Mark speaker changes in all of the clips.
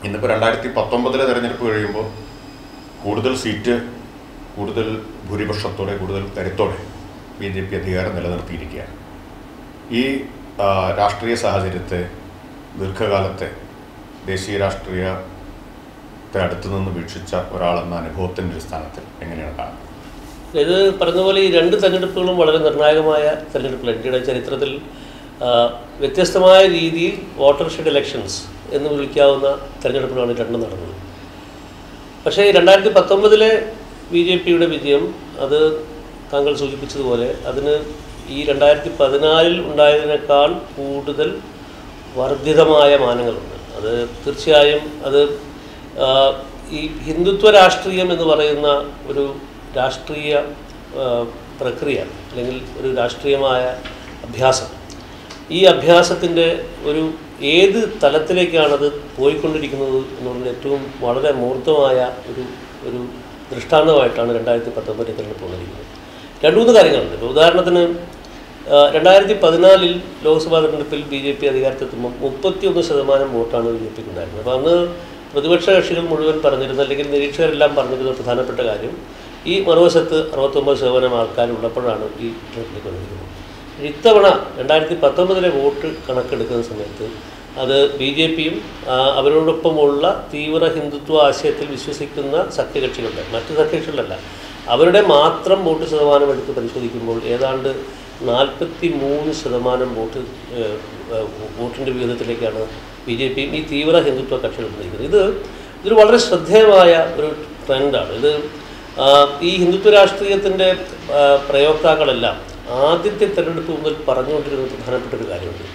Speaker 1: ഇന്നിപ്പോൾ രണ്ടായിരത്തി പത്തൊമ്പതിലെ തെരഞ്ഞെടുപ്പ് കഴിയുമ്പോൾ കൂടുതൽ സീറ്റ് കൂടുതൽ ഭൂരിപക്ഷത്തോടെ കൂടുതൽ കരുത്തോടെ ബി ജെ പി അധികാരം നിലനിർത്തിയിരിക്കുകയാണ് ഈ ആ, രാഷ്ട്രീയ സാഹചര്യത്തെ ദീർഘകാലത്തെ ദേശീയ രാഷ്ട്രീയത്തെ അടുത്തു നിന്ന് വീക്ഷിച്ച ഒരാളെന്ന അനുഭവത്തിൻ്റെ അടിസ്ഥാനത്തിൽ എങ്ങനെയാണ് കാണുന്നത്
Speaker 2: ഇത് പറഞ്ഞ പോലെ ഈ രണ്ട് തെരഞ്ഞെടുപ്പുകളും വളരെ നിർണായകമായ തെരഞ്ഞെടുപ്പുകൾ ഇന്ത്യയുടെ ചരിത്രത്തിൽ ആ, വ്യത്യസ്തമായ രീതിയിൽ വോട്ടർ ഷെഡ് ഇലക്ഷൻസ് എന്ന് വിളിക്കാവുന്ന തെരഞ്ഞെടുപ്പുകളാണ് രണ്ടും നടന്നത് പക്ഷേ രണ്ടായിരത്തി പത്തൊമ്പതിലെ ബി ജെ പിയുടെ വിജയം അത് താങ്കൾ സൂചിപ്പിച്ചതുപോലെ അതിന് ഈ രണ്ടായിരത്തി പതിനാലിൽ ഉണ്ടായതിനേക്കാൾ കൂടുതൽ വർദ്ധിതമായ മാനങ്ങളുണ്ട് അത് തീർച്ചയായും അത് ആ, ഈ ഹിന്ദുത്വ രാഷ്ട്രീയം എന്ന് പറയുന്ന ഒരു രാഷ്ട്രീയ ആ, പ്രക്രിയ അല്ലെങ്കിൽ ഒരു രാഷ്ട്രീയമായ അഭ്യാസം ഈ അഭ്യാസത്തിൻ്റെ ഒരു ഏത് തലത്തിലേക്കാണത് പോയിക്കൊണ്ടിരിക്കുന്നത് എന്നുള്ളത് ഏറ്റവും വളരെ മൂർത്തമായ ഒരു ഒരു ദൃഷ്ടാന്തമായിട്ടാണ് രണ്ടായിരത്തി പത്തൊമ്പതിൽ തെരഞ്ഞെടുപ്പ് വന്നിരിക്കുന്നത് രണ്ട് മൂന്ന് കാര്യങ്ങളുണ്ട് ഇപ്പോൾ ഉദാഹരണത്തിന് ആ, രണ്ടായിരത്തി പതിനാലിൽ ലോക്സഭാ തെരഞ്ഞെടുപ്പിൽ ബി ജെ പി അധികാരത്തെത്തുമ്പോൾ മുപ്പത്തിയൊന്ന് ശതമാനം വോട്ടാണ് ബി ജെ പിക്ക് ഉണ്ടായിരുന്നത് അപ്പോൾ അന്ന് പ്രതിപക്ഷ കക്ഷികൾ മുഴുവൻ പറഞ്ഞിരുന്ന അല്ലെങ്കിൽ നിരീക്ഷകരെല്ലാം പറഞ്ഞിരുന്ന പ്രധാനപ്പെട്ട കാര്യം ഈ മറുവശത്ത് അറുപത്തൊമ്പത് ശതമാനം ആൾക്കാർ ഉള്ളപ്പോഴാണ് ഈ തെരഞ്ഞെടുപ്പ് വന്നിരിക്കുന്നത് ഇത്തവണ രണ്ടായിരത്തി പത്തൊമ്പതിലെ വോട്ട് കണക്കെടുക്കുന്ന സമയത്ത് അത് ബി ജെ പിയും അവരോടൊപ്പമുള്ള തീവ്ര ഹിന്ദുത്വ ആശയത്തിൽ വിശ്വസിക്കുന്ന സഖ്യകക്ഷികളുടെ മറ്റ് സഖ്യകക്ഷികളല്ല അവരുടെ മാത്രം വോട്ട് ശതമാനം എടുത്ത് പരിശോധിക്കുമ്പോൾ ഏതാണ്ട് നാൽപ്പത്തി മൂന്ന് ശതമാനം വോട്ട് ഏഹ്, ഏഹ്, വോട്ടിൻ്റെ വിഹിതത്തിലേക്കാണ് ബി ജെ പിയും ഈ തീവ്ര ഹിന്ദുത്വ കക്ഷികൾ നയിക്കുന്നത് ഇത് ഇതൊരു വളരെ ശ്രദ്ധേയമായ ഒരു ട്രെൻഡാണ് ഇത് ആ, ഈ ഹിന്ദുത്വ രാഷ്ട്രീയത്തിൻ്റെ ആ, പ്രയോക്താക്കളെല്ലാം ആദ്യത്തെ തെരഞ്ഞെടുപ്പ് മുതൽ പറഞ്ഞുകൊണ്ടിരുന്ന പ്രധാനപ്പെട്ട ഒരു കാര്യമുണ്ട്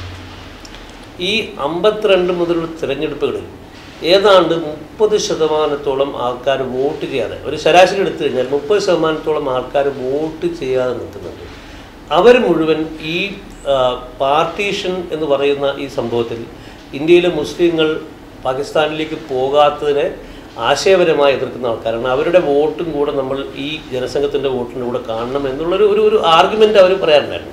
Speaker 2: ഈ അമ്പത്തിരണ്ട് മുതലുള്ള തിരഞ്ഞെടുപ്പുകളിൽ ഏതാണ്ട് മുപ്പത് ശതമാനത്തോളം ആൾക്കാർ വോട്ട് ചെയ്യാതെ ഒരു ശരാശരി എടുത്തു കഴിഞ്ഞാൽ മുപ്പത് ശതമാനത്തോളം ആൾക്കാർ വോട്ട് ചെയ്യാതെ നിൽക്കുന്നുണ്ട് അവർ മുഴുവൻ ഈ ആ, പാർട്ടീഷൻ എന്ന് പറയുന്ന ഈ സംഭവത്തിൽ ഇന്ത്യയിലെ മുസ്ലിങ്ങൾ പാകിസ്ഥാനിലേക്ക് പോകാത്തതിനെ ആശയപരമായി എതിർക്കുന്ന ആൾക്കാരാണ് അവരുടെ വോട്ടും കൂടെ നമ്മൾ ഈ ജനസംഘത്തിൻ്റെ വോട്ടിൻ്റെ കൂടെ കാണണം എന്നുള്ളൊരു ഒരു ഒരു ആർഗ്യുമെൻ്റ് അവർ പറയാറുണ്ടായിരുന്നു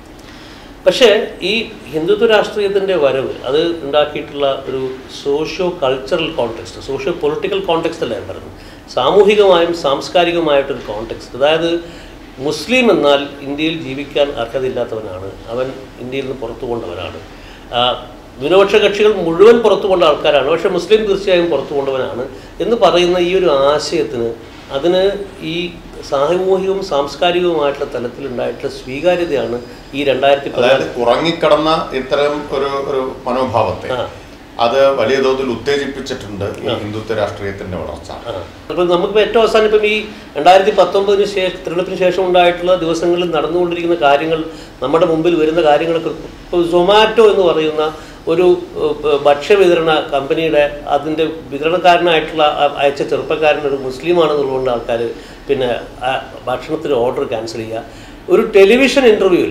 Speaker 2: പക്ഷേ ഈ ഹിന്ദുത്വ രാഷ്ട്രീയത്തിൻ്റെ വരവ് അത് ഉണ്ടാക്കിയിട്ടുള്ള ഒരു socio cultural context socio political context അല്ല ഞാൻ പറയുന്നത് സാമൂഹികമായും സാംസ്കാരികമായിട്ടൊരു കോണ്ടെക്സ്റ്റ് അതായത് മുസ്ലിം എന്നാൽ ഇന്ത്യയിൽ ജീവിക്കാൻ അർഹതയില്ലാത്തവനാണ് അവൻ ഇന്ത്യയിൽ നിന്ന് പുറത്തു കൊണ്ടവനാണ് ആ, ന്യൂനപക്ഷ കക്ഷികൾ മുഴുവൻ പുറത്തു കൊണ്ട ആൾക്കാരാണ് പക്ഷേ മുസ്ലിം തീർച്ചയായും പുറത്തു കൊണ്ടവനാണ് എന്ന് പറയുന്ന ഈ ഒരു ആശയത്തിന് അതിന് ഈ സാമൂഹികവും സാംസ്കാരികവുമായിട്ടുള്ള തലത്തിലുണ്ടായിട്ടുള്ള സ്വീകാര്യതയാണ് ഈ രണ്ടായിരത്തി
Speaker 1: അതായത് ഉറങ്ങിക്കിടന്ന ഇത്തരം ഒരു ഒരു മനോഭാവത്തെ
Speaker 2: ആ.
Speaker 1: അത് വലിയ തോതിൽ ഉത്തേജിപ്പിച്ചിട്ടുണ്ട് ഈ ഹിന്ദുത്വ രാഷ്ട്രീയത്തിന്റെ വളർച്ച
Speaker 2: അപ്പോൾ നമുക്ക് ഏറ്റവും അവസാനം ഇപ്പം ഈ രണ്ടായിരത്തി പത്തൊമ്പതിന് ശേഷം തിരഞ്ഞെടുപ്പിന് ശേഷം ഉണ്ടായിട്ടുള്ള ദിവസങ്ങളിൽ നടന്നുകൊണ്ടിരിക്കുന്ന കാര്യങ്ങൾ നമ്മുടെ മുമ്പിൽ വരുന്ന കാര്യങ്ങളൊക്കെ ഇപ്പോൾ സൊമാറ്റോ എന്ന് പറയുന്ന ഒരു ഏഹ്, ഭക്ഷ്യവിതരണ കമ്പനിയുടെ അതിൻ്റെ വിതരണക്കാരനായിട്ടുള്ള ആ അയച്ച ചെറുപ്പക്കാരൻ ഒരു മുസ്ലിമാണെന്നുള്ളതുകൊണ്ട് ആൾക്കാർ പിന്നെ ആ ഭക്ഷണത്തിന് ഓർഡർ ക്യാൻസൽ ചെയ്യുക ഒരു ടെലിവിഷൻ ഇൻ്റർവ്യൂവിൽ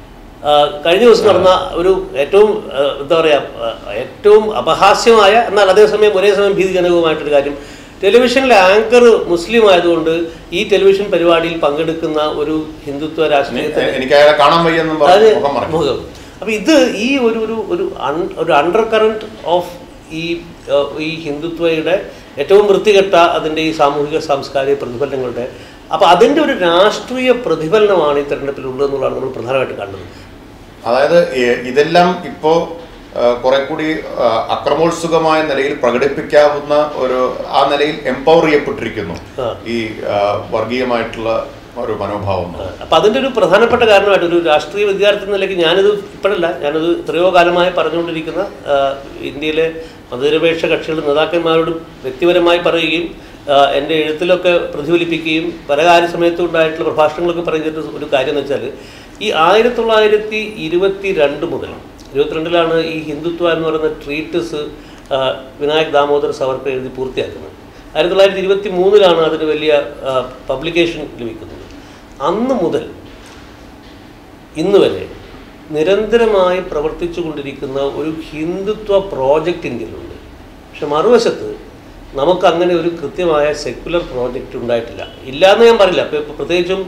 Speaker 2: ആ, കഴിഞ്ഞ ദിവസം നടന്ന ഒരു ഏറ്റവും ആ, എന്താ പറയുക ഏറ്റവും അപഹാസ്യമായ എന്നാൽ അതേസമയം ഒരേ സമയം ഭീതിജനകവുമായിട്ടൊരു കാര്യം ടെലിവിഷനിലെ ആങ്കർ മുസ്ലിം ആയതുകൊണ്ട് ഈ ടെലിവിഷൻ പരിപാടിയിൽ പങ്കെടുക്കുന്ന ഒരു ഹിന്ദുത്വ രാഷ്ട്രീയത്തെ
Speaker 1: എനിക്ക് അയാളെ കാണാൻ വയ്യെന്നും
Speaker 2: അത്
Speaker 1: പറഞ്ഞു മുഖം മറക്കും
Speaker 2: മുഖം അപ്പോൾ ഇത് ഈ ഒരു ഒരു ഒരു അൺ- ഒരു അണ്ടർ കറണ്ട് ഓഫ് ഈ ഏഹ്, ഈ ഹിന്ദുത്വയുടെ ഏറ്റവും വൃത്തികെട്ട അതിൻ്റെ ഈ സാമൂഹിക സാംസ്കാരിക പ്രതിഫലനങ്ങളുടെ അപ്പോൾ അതിൻ്റെ ഒരു രാഷ്ട്രീയ പ്രതിഫലനമാണ് ഈ തെരഞ്ഞെടുപ്പിൽ ഉള്ളതെന്നുള്ളതാണ് നമ്മൾ പ്രധാനമായിട്ട് കണ്ടത്
Speaker 1: അതായത് ഏ- ഇതെല്ലാം ഇപ്പോ ആ, കുറെ കൂടി ആ, അക്രമോത്സുകമായ നിലയിൽ പ്രകടിപ്പിക്കാവുന്ന ഒരു ആ നിലയിൽ എംപവർ ചെയ്യപ്പെട്ടിരിക്കുന്നു
Speaker 2: ആ.
Speaker 1: ഈ ആ, വർഗീയമായിട്ടുള്ള ഒരു മനോഭാവം
Speaker 2: അപ്പം അതിൻ്റെ ഒരു പ്രധാനപ്പെട്ട കാരണമായിട്ട് ഒരു രാഷ്ട്രീയ വിദ്യാർത്ഥി എന്ന നിലയ്ക്ക് ഞാനിത് ഇപ്പോഴല്ല ഞാനത് എത്രയോ കാലമായി പറഞ്ഞുകൊണ്ടിരിക്കുന്ന ആ, ഇന്ത്യയിലെ മതനിരപേക്ഷ കക്ഷികളുടെ നേതാക്കന്മാരോട് വ്യക്തിപരമായി പറയുകയും ആ, എൻ്റെ എഴുത്തിലൊക്കെ പ്രതിഫലിപ്പിക്കുകയും പല കാര്യ സമയത്തും ഉണ്ടായിട്ടുള്ള പ്രഭാഷണങ്ങളൊക്കെ പറഞ്ഞിട്ട് ഒരു കാര്യം എന്ന് വെച്ചാൽ ഈ ആയിരത്തി തൊള്ളായിരത്തി ഇരുപത്തി രണ്ട് മുതൽ ഇരുപത്തിരണ്ടിലാണ് ഈ ഹിന്ദുത്വ എന്ന് പറയുന്ന ട്രീറ്റസ് വിനായക് ദാമോദർ സവർക്കർ എഴുതി പൂർത്തിയാക്കുന്നത് ആയിരത്തി തൊള്ളായിരത്തി ഇരുപത്തി മൂന്നിലാണ് അതിന് വലിയ പബ്ലിക്കേഷൻ ലഭിക്കുന്നത് അന്ന് മുതൽ ഇന്ന് വരെ നിരന്തരമായി പ്രവർത്തിച്ചു കൊണ്ടിരിക്കുന്ന ഒരു ഹിന്ദുത്വ പ്രോജക്റ്റ് ഇന്ത്യയിലുണ്ട് പക്ഷെ മറുവശത്ത് നമുക്ക് അങ്ങനെ ഒരു കൃത്യമായ സെക്യുലർ പ്രോജക്റ്റ് ഉണ്ടായിട്ടില്ല ഇല്ല എന്ന് ഞാൻ പറയില്ല ഇപ്പോൾ ഇപ്പോൾ പ്രത്യേകിച്ചും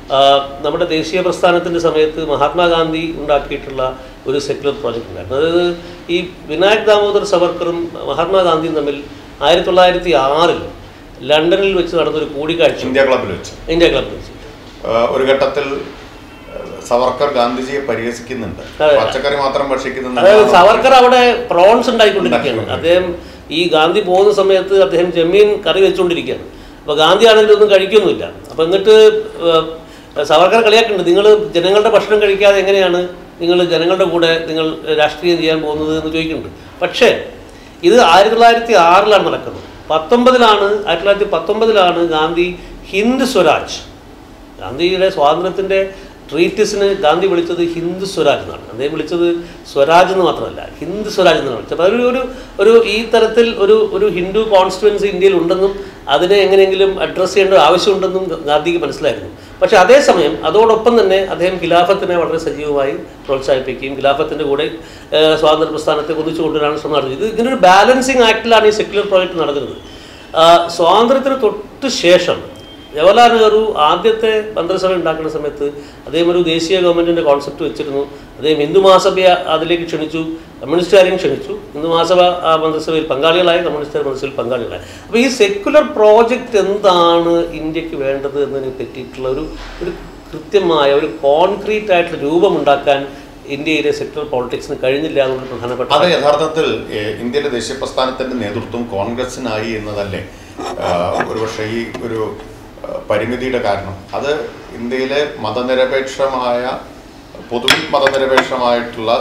Speaker 2: ആ, നമ്മുടെ ദേശീയ പ്രസ്ഥാനത്തിൻ്റെ സമയത്ത് മഹാത്മാഗാന്ധി ഉണ്ടാക്കിയിട്ടുള്ള ഒരു സെക്യുലർ പ്രോജക്റ്റ് ഉണ്ടായിരുന്നു അതായത് ഈ വിനായക് ദാമോദർ സവർക്കറും മഹാത്മാഗാന്ധിയും തമ്മിൽ ആയിരത്തി തൊള്ളായിരത്തി ആറിൽ ലണ്ടനിൽ വെച്ച് നടന്നൊരു കൂടിക്കാഴ്ച
Speaker 1: ഇന്ത്യ ക്ലബിൽ വെച്ച്
Speaker 2: ഇന്ത്യ ക്ലബിൽ വെച്ച്
Speaker 1: ആ, ഒരു ഘട്ടത്തിൽ ആ, സവർക്കർ ഗാന്ധിജിയെ പരിഹസിക്കുന്നുണ്ട്
Speaker 2: അതെ.
Speaker 1: പച്ചക്കറി മാത്രം ഭക്ഷിക്കുന്നുണ്ട്
Speaker 2: അതായത് സവർക്കർ അവിടെ പ്രോൺസ് ഉണ്ടായിക്കൊണ്ടിരിക്കുകയാണ് അദ്ദേഹം ഈ ഗാന്ധി പോകുന്ന സമയത്ത് അദ്ദേഹം ചെമ്മീൻ കറി വെച്ചുകൊണ്ടിരിക്കുകയാണ് അപ്പോൾ ഗാന്ധി ആണെങ്കിൽ ഒന്നും കഴിക്കൊന്നുമില്ല അപ്പോൾ എന്നിട്ട് ഏഹ്, സവർക്കർ കളിയാക്കുന്നുണ്ട് നിങ്ങൾ ജനങ്ങളുടെ ഭക്ഷണം കഴിക്കാതെ എങ്ങനെയാണ് നിങ്ങൾ ജനങ്ങളുടെ കൂടെ നിങ്ങൾ രാഷ്ട്രീയം ചെയ്യാൻ പോകുന്നത് എന്ന് ചോദിക്കുന്നുണ്ട് പക്ഷേ ഇത് ആയിരത്തി തൊള്ളായിരത്തി ആറിലാണ് നടക്കുന്നത് പത്തൊമ്പതിലാണ് ആയിരത്തി തൊള്ളായിരത്തി പത്തൊമ്പതിലാണ് ഗാന്ധി ഹിന്ദ് സ്വരാജ് ഗാന്ധിയുടെ സ്വാതന്ത്ര്യത്തിൻ്റെ ട്രീറ്റിസിന് ഗാന്ധി വിളിച്ചത് ഹിന്ദു സ്വരാജ് എന്നാണ് അദ്ദേഹം വിളിച്ചത് സ്വരാജ് എന്ന് മാത്രമല്ല ഹിന്ദു സ്വരാജ് എന്നാണ് വിളിച്ചത് അപ്പോൾ ഒരു ഒരു ഒരു ഈ തരത്തിൽ ഒരു ഒരു ഹിന്ദു കോൺസ്റ്റിറ്റ്യുവൻസി ഇന്ത്യയിൽ ഉണ്ടെന്നും അതിനെ എങ്ങനെയെങ്കിലും അഡ്രസ്സ് ചെയ്യേണ്ട ആവശ്യമുണ്ടെന്നും ഗാന്ധിക്ക് മനസ്സിലായിരുന്നു പക്ഷേ അതേസമയം അതോടൊപ്പം തന്നെ അദ്ദേഹം ഖിലാഫത്തിനെ വളരെ സജീവമായി പ്രോത്സാഹിപ്പിക്കുകയും ഖിലാഫത്തിൻ്റെ കൂടെ ഏഹ്, സ്വാതന്ത്ര്യ പ്രസ്ഥാനത്തെ ഒന്നിച്ചു കൊണ്ടുവരാൻ ശ്രമം നടത്തി ഇത് ഇങ്ങനെ ഒരു ബാലൻസിങ് ആക്ടിലാണ് ഈ സെക്യുലർ പ്രോജക്റ്റ് നടക്കുന്നത് ആ, സ്വാതന്ത്ര്യത്തിന് തൊട്ട് ശേഷം ജവഹർലാൽ നെഹ്റു ആദ്യത്തെ മന്ത്രിസഭ ഉണ്ടാക്കുന്ന സമയത്ത് അദ്ദേഹം ഒരു ദേശീയ ഗവൺമെൻറ്റിൻ്റെ കോൺസെപ്റ്റ് വെച്ചിരുന്നു അദ്ദേഹം ഹിന്ദു മഹാസഭയെ അതിലേക്ക് ക്ഷണിച്ചു കമ്മ്യൂണിസ്റ്റുകാരെയും ക്ഷണിച്ചു ഹിന്ദു മഹാസഭ ആ മന്ത്രിസഭയിൽ പങ്കാളികളായി കമ്മ്യൂണിസ്റ്റുകാർ മന്ത്രിസഭയിൽ പങ്കാളികളായി അപ്പോൾ ഈ സെക്യുലർ പ്രോജക്റ്റ് എന്താണ് ഇന്ത്യക്ക് വേണ്ടത് എന്നതിനെ പറ്റിയിട്ടുള്ള ഒരു ഒരു കൃത്യമായ ഒരു കോൺക്രീറ്റ് ആയിട്ടുള്ള രൂപമുണ്ടാക്കാൻ ഇന്ത്യയിലെ സെക്യുലർ പോളിറ്റിക്സിന് കഴിഞ്ഞില്ല എന്നുള്ള പ്രധാനപ്പെട്ട
Speaker 1: അത് യഥാർത്ഥത്തിൽ ഏഹ്, ഇന്ത്യയിലെ ദേശീയ പ്രസ്ഥാനത്തിന്റെ നേതൃത്വം കോൺഗ്രസിനായി എന്നതല്ലേ ആഹ്, ഒരുപക്ഷെ ഈ ഒരു ആഹ്, പരിമിതിയുടെ കാരണം അത് ഇന്ത്യയിലെ മതനിരപേക്ഷമായ പൊതുവിൽ മതനിരപേക്ഷമായിട്ടുള്ള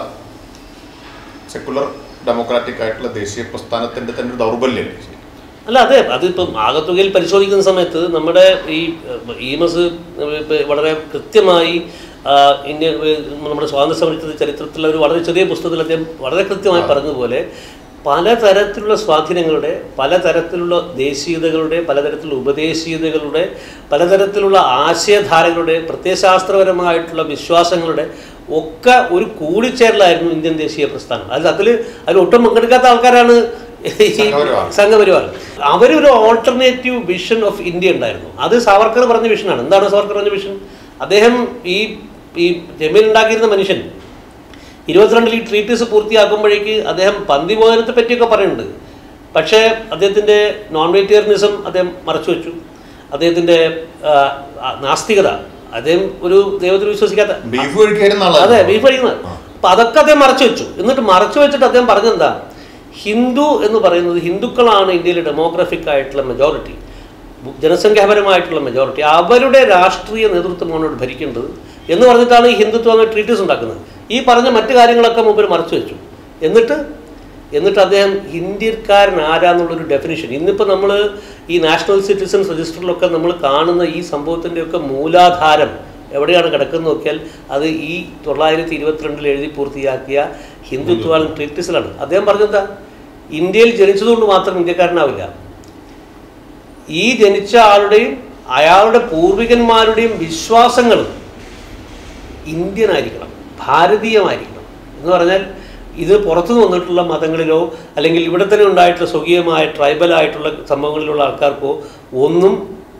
Speaker 1: സെക്കുലർ ഡെമോക്രാറ്റിക് ആയിട്ടുള്ള ദേശീയ പ്രസ്ഥാനത്തിന്റെ തന്നെ ഒരു ദൗർബല്യമല്ലേ
Speaker 2: അല്ല അതെ അതിപ്പം ആകത്തുകയിൽ പരിശോധിക്കുന്ന സമയത്ത് നമ്മുടെ ഈ ഏഹ്, ഈമസ് ഇപ്പം വളരെ കൃത്യമായി ആ, ഇന്ത്യ ഏഹ്, നമ്മുടെ സ്വാതന്ത്ര്യ സമരത്തിന്റെ ചരിത്രത്തിലെ ഒരു വളരെ ചെറിയ പുസ്തകത്തിൽ അദ്ദേഹം വളരെ കൃത്യമായി പറഞ്ഞതുപോലെ പലതരത്തിലുള്ള സ്വാധീനങ്ങളുടെ പലതരത്തിലുള്ള ദേശീയതകളുടെ പലതരത്തിലുള്ള ഉപദേശീയതകളുടെ പലതരത്തിലുള്ള ആശയധാരകളുടെ പ്രത്യയശാസ്ത്രപരമായിട്ടുള്ള വിശ്വാസങ്ങളുടെ ഒക്കെ ഒരു കൂടിച്ചേരലായിരുന്നു ഇന്ത്യൻ ദേശീയ പ്രസ്ഥാനം അത് അതിൽ അതിൽ ഒട്ടും പങ്കെടുക്കാത്ത ആൾക്കാരാണ് ഈ
Speaker 1: സംഘപരിവാർ.
Speaker 2: സംഘപരിവാർ അവരൊരു ഓൾട്ടർനേറ്റീവ് വിഷൻ ഓഫ് ഇന്ത്യ ഉണ്ടായിരുന്നു അത് സാവർക്കർ പറഞ്ഞ വിഷനാണ് എന്താണ് സാവർക്കർ പറഞ്ഞ വിഷൻ അദ്ദേഹം ഈ ഈ ജമീൻ ഉണ്ടാക്കിയിരുന്ന മനുഷ്യൻ ഇരുപത്തിരണ്ടിൽ ഈ ട്രീറ്റീസ് പൂർത്തിയാക്കുമ്പോഴേക്ക് അദ്ദേഹം പന്തി ഭോജനത്തെ പറ്റിയൊക്കെ പറയുന്നുണ്ട് പക്ഷേ അദ്ദേഹത്തിൻ്റെ നോൺ വെജിറ്റേറിയനിസം അദ്ദേഹം മറച്ചു വെച്ചു അദ്ദേഹത്തിൻ്റെ ആ, ആ, നാസ്തികത അദ്ദേഹം ഒരു ദൈവത്തിൽ വിശ്വസിക്കാത്ത
Speaker 1: ബീഫ് കഴിക്കായിരുന്ന
Speaker 2: അതെ
Speaker 1: ആളാണ്
Speaker 2: ബീഫ് കഴിക്കുന്നത് അപ്പൊ അതൊക്കെ അദ്ദേഹം മറച്ചു വെച്ചു എന്നിട്ട് മറച്ചു വെച്ചിട്ട് അദ്ദേഹം പറഞ്ഞെന്താ ഹിന്ദു എന്ന് പറയുന്നത് ഹിന്ദുക്കളാണ് ഇന്ത്യയിലെ ഡെമോഗ്രഫിക് ആയിട്ടുള്ള മെജോറിറ്റി ജനസംഖ്യാപരമായിട്ടുള്ള മെജോറിറ്റി അവരുടെ രാഷ്ട്രീയ നേതൃത്വമാണ് ഇവിടെ ഭരിക്കേണ്ടത് എന്ന് പറഞ്ഞിട്ടാണ് ഈ ഹിന്ദുത്വ എന്ന ട്രീറ്റീസ് ഉണ്ടാക്കുന്നത് ഈ പറഞ്ഞ മറ്റു കാര്യങ്ങളൊക്കെ മുമ്പിൽ മറച്ചു വെച്ചു എന്നിട്ട് എന്നിട്ട് അദ്ദേഹം ഇന്ത്യക്കാരൻ ആരാന്നുള്ളൊരു ഡെഫിനിഷൻ ഇന്നിപ്പോൾ നമ്മൾ ഈ നാഷണൽ സിറ്റിസൺസ് രജിസ്റ്ററിലൊക്കെ നമ്മൾ കാണുന്ന ഈ സംഭവത്തിൻ്റെയൊക്കെ മൂലാധാരം എവിടെയാണ് കിടക്കുന്നത് നോക്കിയാൽ അത് ഈ തൊള്ളായിരത്തി ഇരുപത്തിരണ്ടിൽ എഴുതി പൂർത്തിയാക്കിയ ഹിന്ദുത്വ ട്രീറ്റിസിലാണ് അദ്ദേഹം പറഞ്ഞെന്താ ഇന്ത്യയിൽ ജനിച്ചതുകൊണ്ട് മാത്രം ഇന്ത്യക്കാരനാവില്ല ഈ ജനിച്ച ആളുടെയും അയാളുടെ പൂർവികന്മാരുടെയും വിശ്വാസങ്ങളും ഇന്ത്യൻ ആയിരിക്കണം ഭാരതീയമായിരിക്കണം എന്ന് പറഞ്ഞാൽ ഇത് പുറത്തു വന്നിട്ടുള്ള മതങ്ങളിലോ അല്ലെങ്കിൽ ഇവിടെ തന്നെ ഉണ്ടായിട്ടുള്ള സ്വകീയമായ ട്രൈബൽ ആയിട്ടുള്ള സംഭവങ്ങളിലുള്ള ആൾക്കാർക്കോ ഒന്നും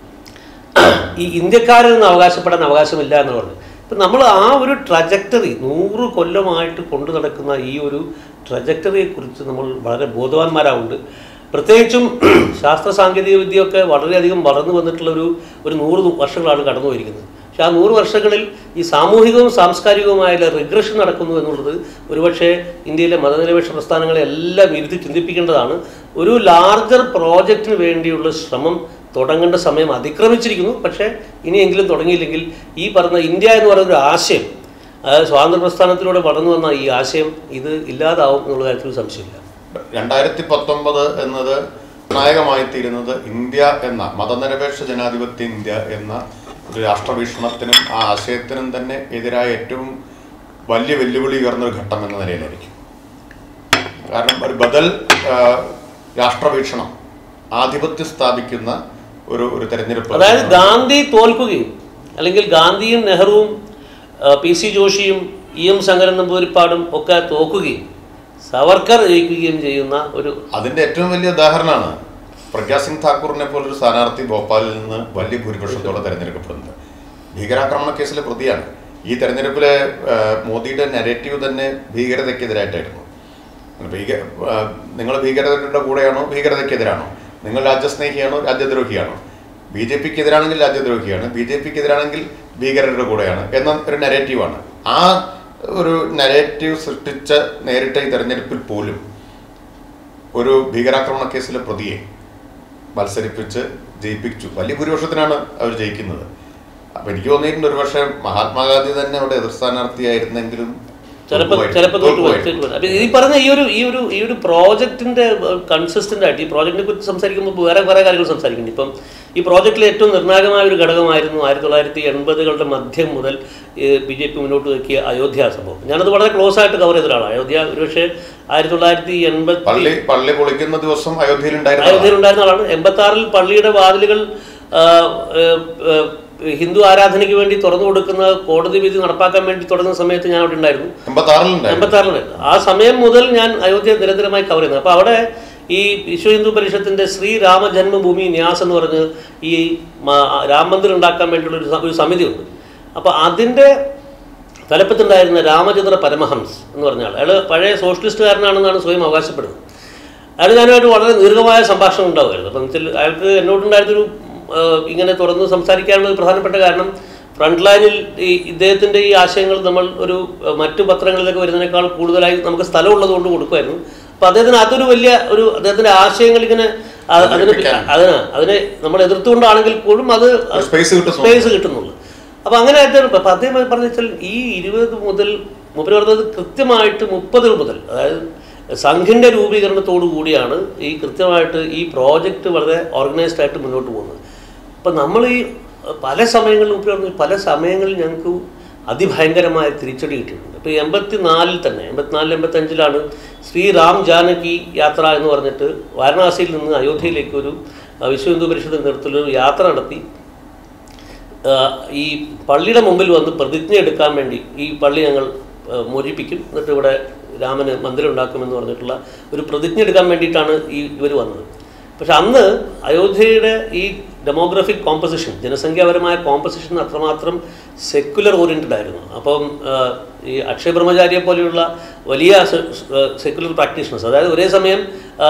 Speaker 2: ഈ ഇന്ത്യക്കാരിൽ നിന്ന് അവകാശപ്പെടാൻ അവകാശമില്ല എന്ന് പറഞ്ഞു ഇപ്പം നമ്മൾ ആ ഒരു ട്രജക്ടറി നൂറ് കൊല്ലമായിട്ട് കൊണ്ടു നടക്കുന്ന ഈ ഒരു ട്രജക്ടറിയെക്കുറിച്ച് നമ്മൾ വളരെ ബോധവാന്മാരാവുണ്ട് പ്രത്യേകിച്ചും ശാസ്ത്ര സാങ്കേതിക വിദ്യയൊക്കെ വളരെയധികം വളർന്നു വന്നിട്ടുള്ള ഒരു ഒരു നൂറ് വർഷങ്ങളാണ് കടന്നു പോയിരിക്കുന്നത് പക്ഷെ ആ നൂറ് വർഷങ്ങളിൽ ഈ സാമൂഹികവും സാംസ്കാരികവുമായ റിഗ്രഷൻ നടക്കുന്നു എന്നുള്ളത് ഒരുപക്ഷെ ഇന്ത്യയിലെ മതനിരപേക്ഷ പ്രസ്ഥാനങ്ങളെ എല്ലാം ഇരുത്തി ചിന്തിപ്പിക്കേണ്ടതാണ് ഒരു ലാർജർ പ്രോജക്റ്റിന് വേണ്ടിയുള്ള ശ്രമം തുടങ്ങേണ്ട സമയം അതിക്രമിച്ചിരിക്കുന്നു പക്ഷേ ഇനിയെങ്കിലും തുടങ്ങിയില്ലെങ്കിൽ ഈ പറഞ്ഞ ഇന്ത്യ എന്ന് പറയുന്ന ഒരു ആശയം അതായത് സ്വാതന്ത്ര്യ പ്രസ്ഥാനത്തിലൂടെ വളർന്നു വന്ന ഈ ആശയം ഇത് ഇല്ലാതാവും എന്നുള്ള കാര്യത്തിൽ സംശയമില്ല
Speaker 1: രണ്ടായിരത്തി പത്തൊമ്പത് എന്നത് നായകമായി തീരുന്നത് ഇന്ത്യ എന്ന മതനിരപേക്ഷ ജനാധിപത്യ ഇന്ത്യ എന്ന ഒരു രാഷ്ട്രവീക്ഷണത്തിനും ആ ആശയത്തിനും തന്നെ എതിരായ ഏറ്റവും വലിയ വെല്ലുവിളി ഉയർന്നൊരു ഘട്ടം എന്ന നിലയിലായിരിക്കും കാരണം ഒരു ബദൽ ആ, രാഷ്ട്രവീക്ഷണം ആധിപത്യം സ്ഥാപിക്കുന്ന ഒരു ഒരു തെരഞ്ഞെടുപ്പ്
Speaker 2: അതായത് ഗാന്ധി തോൽക്കുകയും അല്ലെങ്കിൽ ഗാന്ധിയും നെഹ്റുവും ആ, പി സി ജോഷിയും ഇ എം ശങ്കരൻ നമ്പൂതിരിപ്പാടും ഒക്കെ തോക്കുകയും സവർക്കർ ജയിക്കുകയും ചെയ്യുന്ന ഒരു
Speaker 1: അതിന്റെ ഏറ്റവും വലിയ ഉദാഹരണമാണ് പ്രഗ്യാ സിംഗ് ഠാക്കൂറിനെ പോലൊരു സ്ഥാനാർത്ഥി ഭോപ്പാലിൽ നിന്ന് വലിയ ഭൂരിപക്ഷത്തോടെ തെരഞ്ഞെടുക്കപ്പെടുന്നത് ഭീകരാക്രമണ കേസിലെ പ്രതിയാണ് ഈ തെരഞ്ഞെടുപ്പിലെ ആ, മോദിയുടെ നെഗറ്റീവ് തന്നെ ഭീകരതയ്ക്കെതിരായിട്ടായിരുന്നു ഭീക നിങ്ങൾ ഭീകരതയുടെ കൂടെയാണോ ഭീകരതയ്ക്കെതിരാണോ നിങ്ങൾ രാജ്യസ്നേഹിയാണോ രാജ്യദ്രോഹിയാണോ ബി ജെ പിക്ക് എതിരാണെങ്കിൽ രാജ്യദ്രോഹിയാണ് ബി ജെ പിക്ക് എതിരാണെങ്കിൽ ഭീകരരുടെ കൂടെയാണ് എന്ന ഒരു നെഗറ്റീവാണ് ആ ഒരു നെഗറ്റീവ് സൃഷ്ടിച്ച നേരിട്ട ഈ തെരഞ്ഞെടുപ്പിൽ പോലും ഒരു ഭീകരാക്രമണ കേസിലെ പ്രതിയെ മത്സരിപ്പിച്ച് ജയിപ്പിച്ചു വലിയ ഭൂരിപക്ഷത്തിനാണ് അവർ ജയിക്കുന്നത് അപ്പൊ എനിക്ക് തോന്നിയിട്ടുണ്ട് ഒരു പക്ഷേ മഹാത്മാഗാന്ധി തന്നെ അവിടെ എതിർ സ്ഥാനാർത്ഥിയായിരുന്നെങ്കിലും
Speaker 2: ചിലപ്പോൾ
Speaker 1: തോൽക്കുമായിരുന്നു.
Speaker 2: ചിലപ്പോൾ
Speaker 1: തോൽക്കുമായിരുന്നു.
Speaker 2: അപ്പൊ ഈ പറഞ്ഞ ഈ ഒരു ഈ ഒരു ഈ ഒരു പ്രോജക്റ്റിന്റെ കൺസിസ്റ്റന്റ് ആയിട്ട് ഈ പ്രോജക്റ്റിനെ കുറിച്ച് സംസാരിക്കുമ്പോൾ വേറെ കുറേ കാര്യങ്ങൾ സംസാരിക്കുന്നുണ്ട് ഇപ്പം ഈ പ്രോജക്റ്റിലെ ഏറ്റവും നിർണായകമായ ഒരു ഘടകമായിരുന്നു ആയിരത്തി തൊള്ളായിരത്തി എൺപതുകളുടെ മധ്യം മുതൽ ബി ജെ പി മുന്നോട്ട് വെക്കിയ അയോധ്യ സംഭവം ഞാനത് വളരെ ക്ലോസ് ആയിട്ട് കവർ ചെയ്ത ഒരാളാണ് അയോധ്യ ഒരുപക്ഷെ ആയിരത്തി തൊള്ളായിരത്തി എൺപത്തി
Speaker 1: പള്ളി പള്ളി പൊളിക്കുന്ന ദിവസം അയോധ്യയിൽ ഉണ്ടായിരുന്ന
Speaker 2: അയോധ്യയിൽ ഉണ്ടായിരുന്ന ആളാണ് എൺപത്തി ആറിൽ പള്ളിയുടെ വാതിലുകൾ ആ, ഏ, ഏ, ഹിന്ദു ആരാധനയ്ക്ക് വേണ്ടി തുറന്നു കൊടുക്കുന്ന കോടതി വിധി നടപ്പാക്കാൻ വേണ്ടി തുടങ്ങുന്ന സമയത്ത് ഞാൻ അവിടെ ഉണ്ടായിരുന്നു
Speaker 1: എൺപത്തി ആറിലുണ്ടായിരുന്നു
Speaker 2: എൺപത്തി ആറിലുണ്ടായിരുന്നു ആ സമയം മുതൽ ഞാൻ അയോധ്യ നിരന്തരമായി കവർ ചെയ്യുന്നത് അപ്പോൾ അവിടെ ഈ വിശ്വ ഹിന്ദു പരിഷത്തിന്റെ ശ്രീരാമ ജന്മഭൂമി ന്യാസ് എന്ന് പറഞ്ഞ് ഈ മ- രാം മന്ദിർ ഉണ്ടാക്കാൻ വേണ്ടിയുള്ള ഒരു സ- ഒരു സമിതിയുണ്ട് അപ്പോൾ അതിൻ്റെ തലപ്പത്തുണ്ടായിരുന്ന രാമചന്ദ്ര പരമഹംസ് എന്ന് പറഞ്ഞ ആൾ അയാൾ പഴയ സോഷ്യലിസ്റ്റുകാരനാണെന്നാണ് സ്വയം അവകാശപ്പെടുന്നത് അയാൾ ഞാനുമായിട്ട് വളരെ ദീർഘമായ സംഭാഷണം ഉണ്ടാവുമായിരുന്നു അപ്പം വെച്ചാൽ അയാൾക്ക് എന്നോടുണ്ടായിരുന്നൊരു ആ, ഇങ്ങനെ തുറന്ന് സംസാരിക്കാനുള്ള ഒരു പ്രധാനപ്പെട്ട കാരണം ഫ്രണ്ട് ലൈനിൽ ഈ ഇദ്ദേഹത്തിൻ്റെ ഈ ആശയങ്ങൾ നമ്മൾ ഒരു ആ, മറ്റു പത്രങ്ങളിലൊക്കെ വരുന്നതിനേക്കാൾ കൂടുതലായി നമുക്ക് സ്ഥലമുള്ളത് കൊണ്ട് കൊടുക്കുമായിരുന്നു അപ്പം അദ്ദേഹത്തിന് അതൊരു വലിയ ഒരു അദ്ദേഹത്തിൻ്റെ ആശയങ്ങൾ ഇങ്ങനെ ആ- അതിന്
Speaker 1: അവതരിപ്പിക്കാൻ.
Speaker 2: അതിന് അതിനെ നമ്മൾ എതിർത്തുകൊണ്ടാണെങ്കിൽ പോലും അത്
Speaker 1: ഒരു സ്പേസ് കിട്ടുന്നു
Speaker 2: സ്പേസ് കിട്ടുന്നുള്ളൂ അപ്പോൾ അങ്ങനെ അദ്ദേഹം അപ്പം അദ്ദേഹം പറഞ്ഞു വെച്ചാൽ ഈ ഇരുപത് മുതൽ മുപ്പത് പറഞ്ഞത് കൃത്യമായിട്ട് മുപ്പത് മുതൽ അതായത് സംഘിൻ്റെ രൂപീകരണത്തോടു കൂടിയാണ് ഈ കൃത്യമായിട്ട് ഈ പ്രോജക്റ്റ് വളരെ ഓർഗനൈസ്ഡ് ആയിട്ട് മുന്നോട്ട് പോകുന്നത് അപ്പം നമ്മൾ ഈ പല സമയങ്ങളിലും മുപ്പത് പറഞ്ഞു പല സമയങ്ങളിൽ ഞങ്ങൾക്ക് അതിഭയങ്കരമായ തിരിച്ചടി കിട്ടിയിട്ടുണ്ട് ഇപ്പോൾ എൺപത്തി നാലിൽ തന്നെ എൺപത്തിനാലിൽ എൺപത്തഞ്ചിലാണ് ശ്രീ രാം ജാനകി യാത്ര എന്ന് പറഞ്ഞിട്ട് വാരണാസിയിൽ നിന്ന് അയോധ്യയിലേക്ക് ഒരു ആ, വിശ്വ ഹിന്ദു പരിഷത്തിന്റെ നേതൃത്വത്തിൽ ഒരു യാത്ര നടത്തി ആ, ഈ പള്ളിയുടെ മുമ്പിൽ വന്ന് പ്രതിജ്ഞ എടുക്കാൻ വേണ്ടി ഈ പള്ളി ഞങ്ങൾ ആ, മോചിപ്പിക്കും എന്നിട്ട് ഇവിടെ രാമന് മന്ദിരം ഉണ്ടാക്കുമെന്ന് പറഞ്ഞിട്ടുള്ള ഒരു പ്രതിജ്ഞ എടുക്കാൻ വേണ്ടിയിട്ടാണ് ഈ ഇവർ വന്നത് പക്ഷെ അന്ന് അയോധ്യയുടെ ഈ ഡെമോഗ്രഫിക് കോമ്പസിഷൻ ജനസംഖ്യാപരമായ കോമ്പസിഷൻ അത്രമാത്രം സെക്യുലർ ഓറിയൻറ്റഡ് ആയിരുന്നു അപ്പം ആ, ഈ അക്ഷയ ബ്രഹ്മചാരിയെ പോലെയുള്ള വലിയ സെക്യുലർ പ്രാക്ടീഷണേഴ്സ് അതായത് ഒരേ സമയം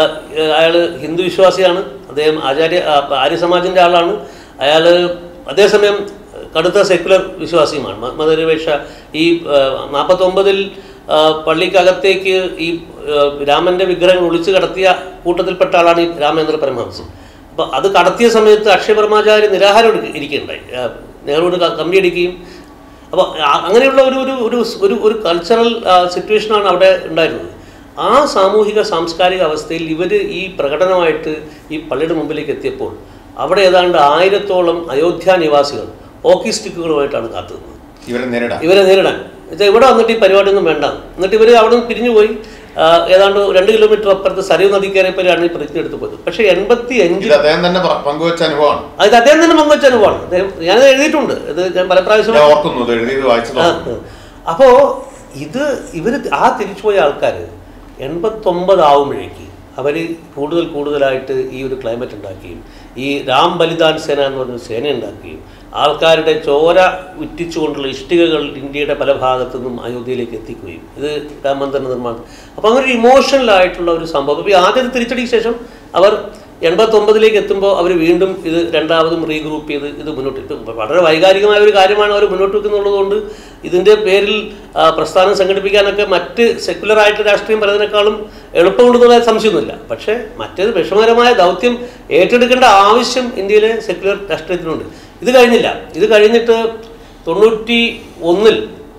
Speaker 2: അയാൾ ഹിന്ദു വിശ്വാസിയാണ് അദ്ദേഹം ആചാര്യ ആ, ആര്യ സമാജിൻ്റെ ആളാണ് അയാൾ അതേസമയം കടുത്ത സെക്യുലർ വിശ്വാസിയുമാണ് മ- മതനിരപേക്ഷ ഈ നാൽപ്പത്തൊമ്പതിൽ പള്ളിക്കകത്തേക്ക് ഈ ആ, രാമന്റെ വിഗ്രഹങ്ങൾ ഒളിച്ചു കടത്തിയ കൂട്ടത്തിൽപ്പെട്ട ആളാണ് ഈ രാമേന്ദ്ര പരമഹംസം അപ്പോൾ അത് കടത്തിയ സമയത്ത് അക്ഷയ ബ്രഹ്മാചാര്യ നിരാഹാരം എടുക്ക- ഇരിക്കുകയുണ്ടായി ആ, നെഹ്റുവിന് ക- കമ്പി അടിക്കുകയും അപ്പോൾ അങ്ങനെയുള്ള ഒരു ഒരു ഒരു ഒരു ഒരു കൾച്ചറൽ സിറ്റുവേഷനാണ് അവിടെ ഉണ്ടായിരുന്നത് ആ സാമൂഹിക സാംസ്കാരിക അവസ്ഥയിൽ ഇവർ ഈ പ്രകടനമായിട്ട് ഈ പള്ളിയുടെ മുമ്പിലേക്ക് എത്തിയപ്പോൾ അവിടെ ഏതാണ്ട് ആയിരത്തോളം അയോധ്യ നിവാസികൾ ഹോക്കി സ്റ്റിക്കുകളുമായിട്ടാണ് കാത്തുനിന്നത്
Speaker 1: ഇവരെ നേരിടാൻ
Speaker 2: ഇവരെ നേരിടാൻ എന്നുവെച്ചാൽ ഇവിടെ വന്നിട്ട് ഈ പരിപാടിയൊന്നും വേണ്ട എന്നിട്ട് ഇവർ അവിടെ നിന്ന് പിരിഞ്ഞു പോയി ആ, ഏതാണ്ട് രണ്ട് കിലോമീറ്റർ അപ്പുറത്ത് സരയൂ നദി കയറിയപ്പോഴാണ് ഈ പ്രതിജ്ഞ എടുത്ത് പോയത് പക്ഷേ എൺപത്തി അഞ്ചിൽ
Speaker 1: ഇത് അദ്ദേഹം തന്നെ പ- പങ്കുവച്ച അനുഭവമാണ്
Speaker 2: അത് അദ്ദേഹം തന്നെ പങ്കുവച്ച അനുഭവമാണ് അദ്ദേഹം ഞാനത് എഴുതിയിട്ടുണ്ട് ഇത് ഞാൻ പല പ്രാവശ്യം
Speaker 1: ഞാൻ ഓർക്കുന്നു ഇത് എഴുതിയത് വായിച്ചത് ഓർക്കുന്നു.
Speaker 2: അപ്പോൾ ഇത് ഇവർ ആ തിരിച്ചുപോയ ആൾക്കാർ എൺപത്തൊമ്പത് ആവുമ്പോഴേക്ക് അവർ കൂടുതൽ കൂടുതലായിട്ട് ഈ ഒരു ക്ലൈമറ്റ് ഉണ്ടാക്കുകയും ഈ രാം ബലിദാൻ സേന എന്ന് പറഞ്ഞ സേന ഉണ്ടാക്കുകയും ആൾക്കാരുടെ ചോര ഉറ്റിച്ചുകൊണ്ടുള്ള ഇഷ്ടികകൾ ഇന്ത്യയുടെ പല ഭാഗത്തു നിന്നും അയോധ്യയിലേക്ക് എത്തിക്കുകയും ഇത് രാം മന്ദിര നിർമ്മാണം അപ്പോൾ അങ്ങനെ ഒരു ഇമോഷണൽ ആയിട്ടുള്ള ഒരു സംഭവം അപ്പോൾ ഈ ആദ്യത്തെ തിരിച്ചടിക്ക് ശേഷം അവർ എൺപത്തൊമ്പതിലേക്ക് എത്തുമ്പോൾ അവർ വീണ്ടും ഇത് രണ്ടാമതും റീഗ്രൂപ്പ് ചെയ്ത് ഇത് മുന്നോട്ട് ഇത് വളരെ വൈകാരികമായ ഒരു കാര്യമാണ് അവർ മുന്നോട്ട് വെക്കുന്നുള്ളത് കൊണ്ട് ഇതിൻ്റെ പേരിൽ ആ, പ്രസ്ഥാനം സംഘടിപ്പിക്കാനൊക്കെ മറ്റ് സെക്യുലർ ആയിട്ട് രാഷ്ട്രീയം പറയുന്നതിനേക്കാളും എളുപ്പമുണ്ടെന്നുള്ള സംശയമൊന്നുമില്ല പക്ഷേ മറ്റേത് വിഷമകരമായ ദൗത്യം ഏറ്റെടുക്കേണ്ട ആവശ്യം ഇന്ത്യയിലെ സെക്യുലർ രാഷ്ട്രീയത്തിനുണ്ട് ഇത് കഴിഞ്ഞില്ല ഇത് കഴിഞ്ഞിട്ട് തൊണ്ണൂറ്റി ഒന്നിൽ